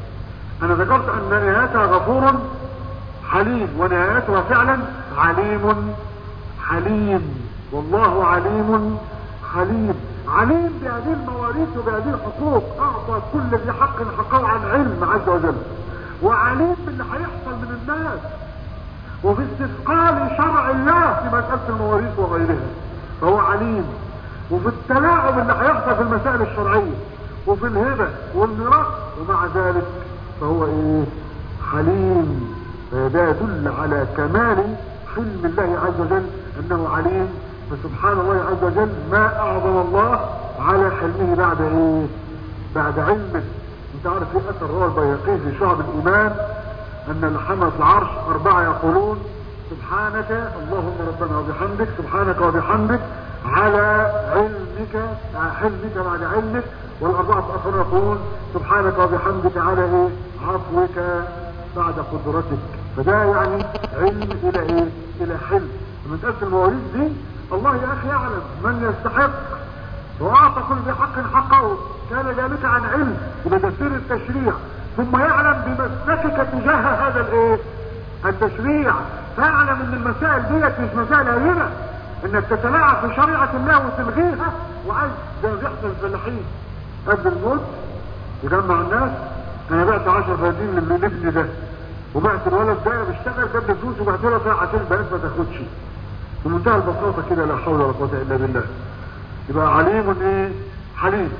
انا ذكرت ان نهايتها غفور حليم ونهايتها فعلا عليم حليم والله عليم حليم عليم بهذه المواريث وبهذه الحقوق اعطى كل ذي حق حقه عن علم عز وجل وعليم باللي هيحصل من الناس وفي استثقال شرع الله في مسألة المواريث وغيرها فهو عليم وفي التلاعب اللي هيحصل في المسائل الشرعية وفي الهبة والميراث ومع ذلك فهو ايه حليم فده يدل على كمال حلم الله عز وجل انه عليم فسبحان الله عز وجل ما اعظم الله على حلمه بعد ايه بعد علمه انت عارف في اثر رواه البيهقي في شعب الايمان ان حملة العرش اربعة يقولون سبحانك اللهم ربنا وبحمدك سبحانك وبحمدك على علمك حلمك بعد علمك والاربعة اخرون يقولون سبحانك وبحمدك على ايه عفوك بعد قدرتك فده يعني علم الى ايه الى حلم مسألة المواريث دي الله يا اخي يعلم من يستحق واعطى كل ذي حق حقه كان ذلك عن علم يبقى ده سر التشريع ثم يعلم بمسلكك تجاه هذا الايه التشريع فاعلم ان المسائل ديت مش مسائل هينه انك تتلاعب في شريعه الله وتلغيها وعايز زي ما بيحصل الفلاحين قبل الموت يجمع الناس انا بعت 10 فدين لابني ده وبعت الولد ده بيشتغل جاب فلوس وبعت له فيها عشان البنات ما تاخدش بمنتهى البساطه كده لا حول ولا قوه الا بالله يبقى عليم ايه حليم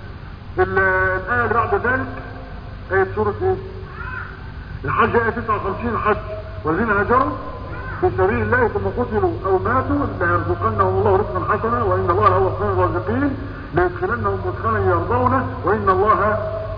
الايه اللي بعد ذلك ايه سوره ايه الحج ايه 59 الحج والذين هاجروا في سبيل الله ثم قتلوا او ماتوا ليرزقنهم الله رزقا حسنا وان الله هو خير الرازقين ليدخلنهم مدخلا يرضونه وان الله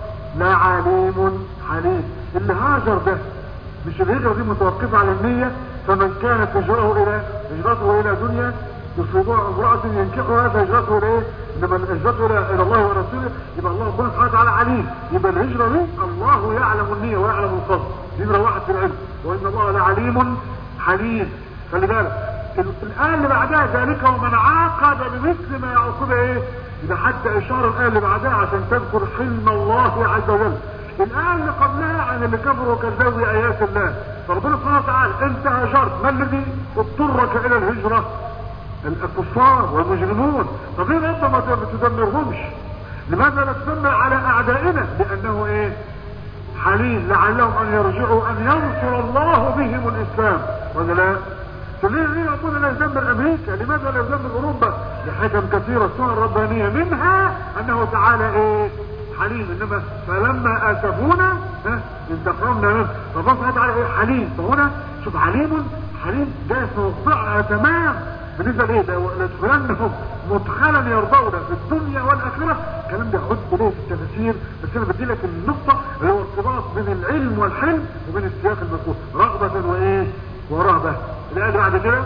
لعليم حليم اللي هاجر ده مش الهجرة دي متوقفة على النية فمن كانت هجرته الى هجرته الى دنيا يصيبها امرأة ينكحها فهجرته الى ايه؟ انما هجرته الى الى الله ورسوله يبقى الله سبحانه وتعالى على عليم يبقى الهجرة دي الله يعلم النية ويعلم القصد نمرة واحد في العلم وان الله لعليم حليم خلي بالك الآية اللي بعدها ذلك ومن عاقب بمثل ما يعقب ايه؟ إذا حتى إشارة الآية اللي بعدها عشان تذكر حلم الله عز وجل الآية اللي قبلها عن اللي كفروا وكذبوا بآيات الله فربنا سبحانه وتعالى أنت هاجرت ما الذي اضطرك إلى الهجرة؟ الكفار والمجرمون طب ليه أنت ما تدمرهمش؟ لماذا لا تدمر على أعدائنا؟ لأنه إيه؟ حليم لعلهم أن يرجعوا أن ينصر الله بهم الإسلام ولا لا؟ ليه ليه ربنا لا يدمر امريكا لماذا لا يدمر اوروبا لحكم كثيرة السنة الربانية منها انه تعالى ايه حليم انما فلما اسفونا ها انتقمنا منه فالله سبحانه وتعالى ايه حليم فهنا شوف حليم حليم ده موضعها تمام بالنسبة لايه ده لادخلنهم مدخلا يرضون في الدنيا والاخرة الكلام ده خد اليه في التفاسير بس انا بدي لك النقطة اللي هو ارتباط بين العلم والحلم وبين السياق المذكور رغبة وايه ورهبة الآية اللي بعد كده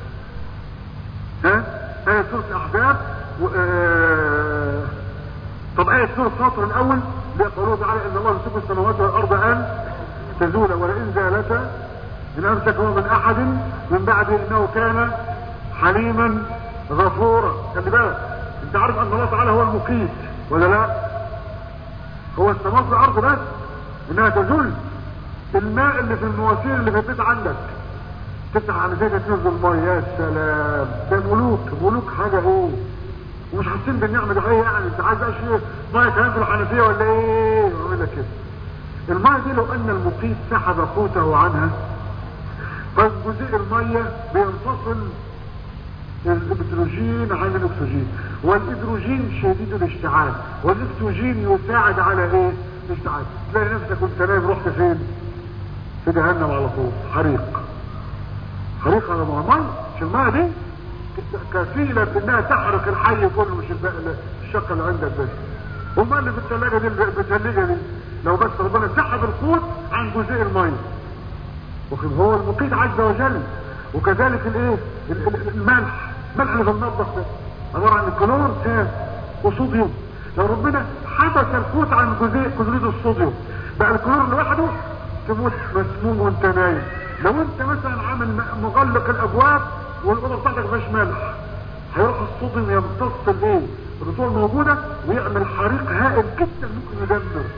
ها آية سورة الأحزاب و... آه... طب آية سورة فاطر الأول اللي قوله تعالى إن الله يمسك السماوات والأرض أن تزول ولئن زالتا إن أمسكه من أحد من بعد إنه كان حليما غفورا خلي بالك أنت عارف أن الله تعالى هو المقيت ولا لا؟ هو السماوات والأرض بس إنها تزول الماء اللي في المواسير اللي في البيت عندك تفتح على زي تنزل الميه يا سلام ده ملوك ملوك حاجه ايه ومش حاسين بالنعمه دي ايه يعني انت عايز اشياء ميه كمان في الحنفيه ولا ايه يعمل لك كده الميه دي لو ان المقيت سحب قوته عنها فجزيء الميه بينفصل الهيدروجين عن الاكسجين والهيدروجين شديد الاشتعال والاكسجين يساعد على ايه الاشتعال تلاقي نفسك وانت نايم رحت فين في جهنم على طول حريق حريق على مهمل مش الماء دي كفيلة انها تحرق الحي كله مش الشقة اللي عندك بس وما اللي في الثلاجة دي الثلاجة دي لو بس ربنا سحب القوت عن جزيء المية وخذ هو المقيت عز وجل وكذلك الايه الملح الملح اللي في المطبخ ده عبارة عن كلور غاز وصوديوم لو ربنا حبس القوت عن جزيء كلوريد الصوديوم بقى الكلور لوحده تموت مسموم وانت نايم لو انت مثلا عامل مغلق الابواب والاوضه بتاعتك مفيهاش ملح هيروح الصوديوم يمتص الايه الرطوبه موجوده ويعمل حريق هائل جدا ممكن يدمر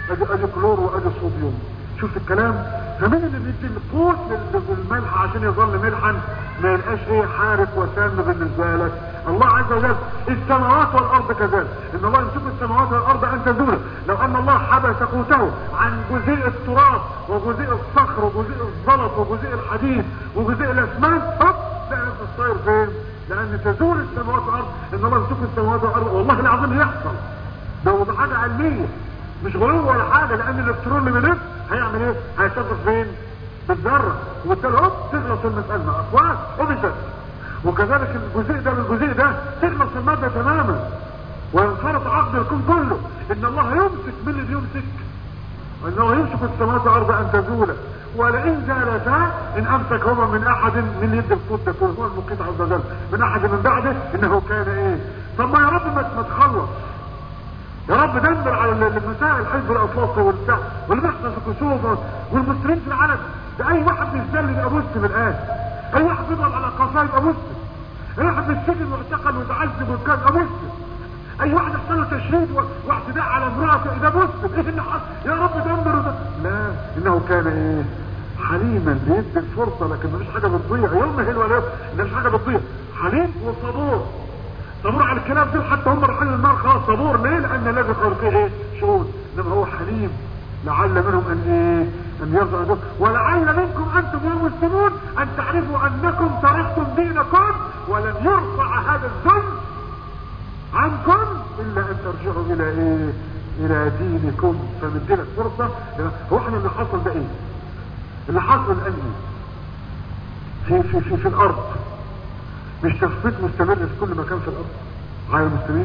ادي ادي كلور وادي صوديوم شوف الكلام فمين اللي بيدي القوت للملح عشان يظل ملحا ما يلقاش ايه حارق وسام بالنسبه لك الله عز وجل السماوات والارض كذلك ان الله يمسك السماوات والارض ان تزول لو ان الله حبس قوته عن جزيء التراب وجزيء الصخر وجزيء الزلط وجزيء الحديد وجزيء الاسمنت هوب تعرف الطير فين لان تزول السماوات والارض ان الله يمسك السماوات والارض والله العظيم يحصل ده ده حاجه علميه مش غلو ولا حاجه لان الالكترون اللي بيلف هيعمل ايه هيسافر فين بالذره وبالتالي هوب تخلص المساله اقوال وبالذات وكذلك الجزء ده بالجزء ده تخلص الماده تماما وينفرط عقد الكون كله ان الله يمسك من اللي بيمسك انه يمسك السماوات والارض ان تزول ولئن زالتا ان امسكهما من احد من يد القوت ده هو المقيت عز وجل من احد من بعده انه كان ايه طب ما يا رب ما تخلص يا رب دمر على المسائل حزب الاطلسي والبتاع واللي بيحصل في كسوف والمسلمين في العالم ده اي واحد بيتذل يبقى مسلم الان اي واحد بيضرب على قفاه يبقى مسلم اي واحد بالسجن واعتقل وتعذب وكان يبقى مسلم اي واحد يحصل له تشريد واعتداء على امراته ده مسلم ايه اللي حصل يا رب دمر ده لا انه كان ايه حليما بيدي الفرصه لكن مفيش حاجه بتضيع يمهل ولا يمهل مفيش حاجه بتضيع حليم وصبور صبور على الكلام دول حتى هم رايحين النار خلاص صبور ليه لان الذي خلقه ايه شهود انما هو حليم لعل منهم ان ايه ان يرضى عنكم ولعل منكم انتم يا مسلمون ان تعرفوا انكم تركتم دينكم ولن يرفع هذا الذنب عنكم الا ان ترجعوا الى ايه الى دينكم فمديلك فرصة هو احنا اللي حصل ده ايه اللي حصل الان ايه في في في, في الارض مش تخفيت مستمر في كل مكان في الارض على المسلمين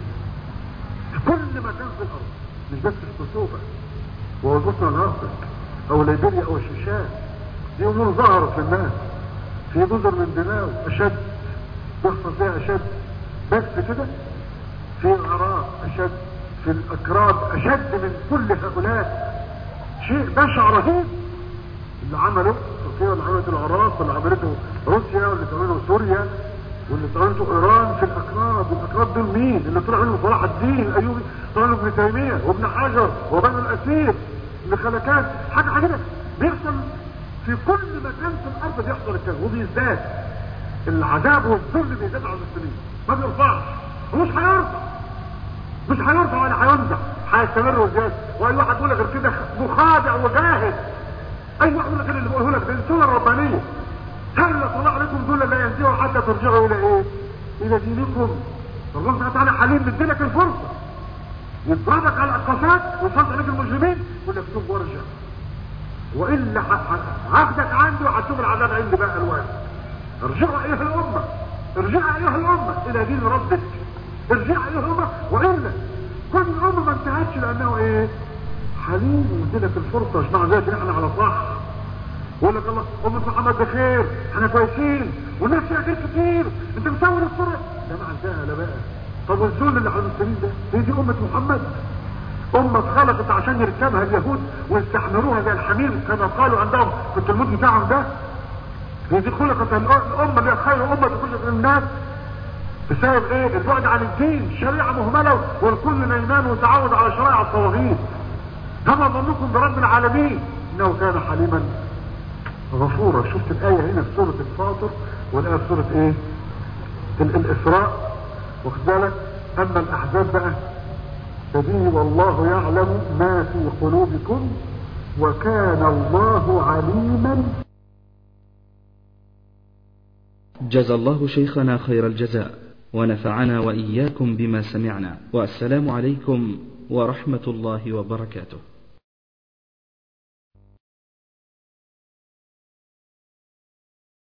في كل مكان في الارض مش بس في كسوفة ووزوطنا الغربك او ليبيريا او الشيشان دي امور ظهرت للناس في جزر من دماغ اشد يحصل فيها اشد بس كده في العراق اشد في الاكراد اشد من كل هؤلاء شيء بشع رهيب اللي عمله تركيا واللي عملته العراق واللي عملته روسيا واللي تعمله سوريا واللي تعملته ايران في الاكراد والاكراد دول مين اللي طلع منهم صلاح الدين الايوبي طلع منهم ابن تيميه وابن حجر وبنو الاسير اللي خلكان حاجه عجيبه بيحصل في كل مكان في الارض بيحصل الكلام وبيزداد العذاب والذل بيزداد على المسلمين ما بيرفعش ومش هيرفع مش هيرفع ولا هينزع هيستمر وزياده واي واحد يقول لك غير كده مخادع وجاهل اي واحد يقول لك اللي بقوله لك ده السنه الربانيه هل طلع عليكم دول لا ينزعوا حتى ترجعوا الى ايه الى دينكم الله سبحانه وتعالى حليم مديلك الفرصه يضربك على القفات ويصد عليك المجرمين يقول لك توب وارجع والا عقدك عنده هتشوف العذاب عندي بقى الوان ارجعوا ايها الامه ارجعوا ايها الامه الى دين ربك ارجعوا ايها الامه والا كل الامه ما انتهتش لانه ايه حليم واديلك الفرصه مش معنى ذلك ان احنا على صح يقول لك الله امة محمد ده خير احنا كويسين والناس فيها خير كتير انت مسوي الصورة ده ما عندها لا بقى طب والذل اللي على المسلمين ده هي دي امة محمد امة اتخلقت عشان يركبها اليهود ويستحمروها زي الحمير كما قالوا عندهم في التلمود بتاعهم ده هي دي خلقت الامة اللي هي خير امة كل الناس بسبب ايه البعد عن الدين شريعة مهملة والكل نيمان وتعود على شرائع الطواغيت كما ظنكم برب العالمين انه كان حليما غفورا شفت الآية هنا في سورة الفاطر والآية في سورة ايه ال الإسراء واخد بالك أما الأحزاب بقى فدي والله يعلم ما في قلوبكم وكان الله عليما جزى الله شيخنا خير الجزاء ونفعنا وإياكم بما سمعنا والسلام عليكم ورحمة الله وبركاته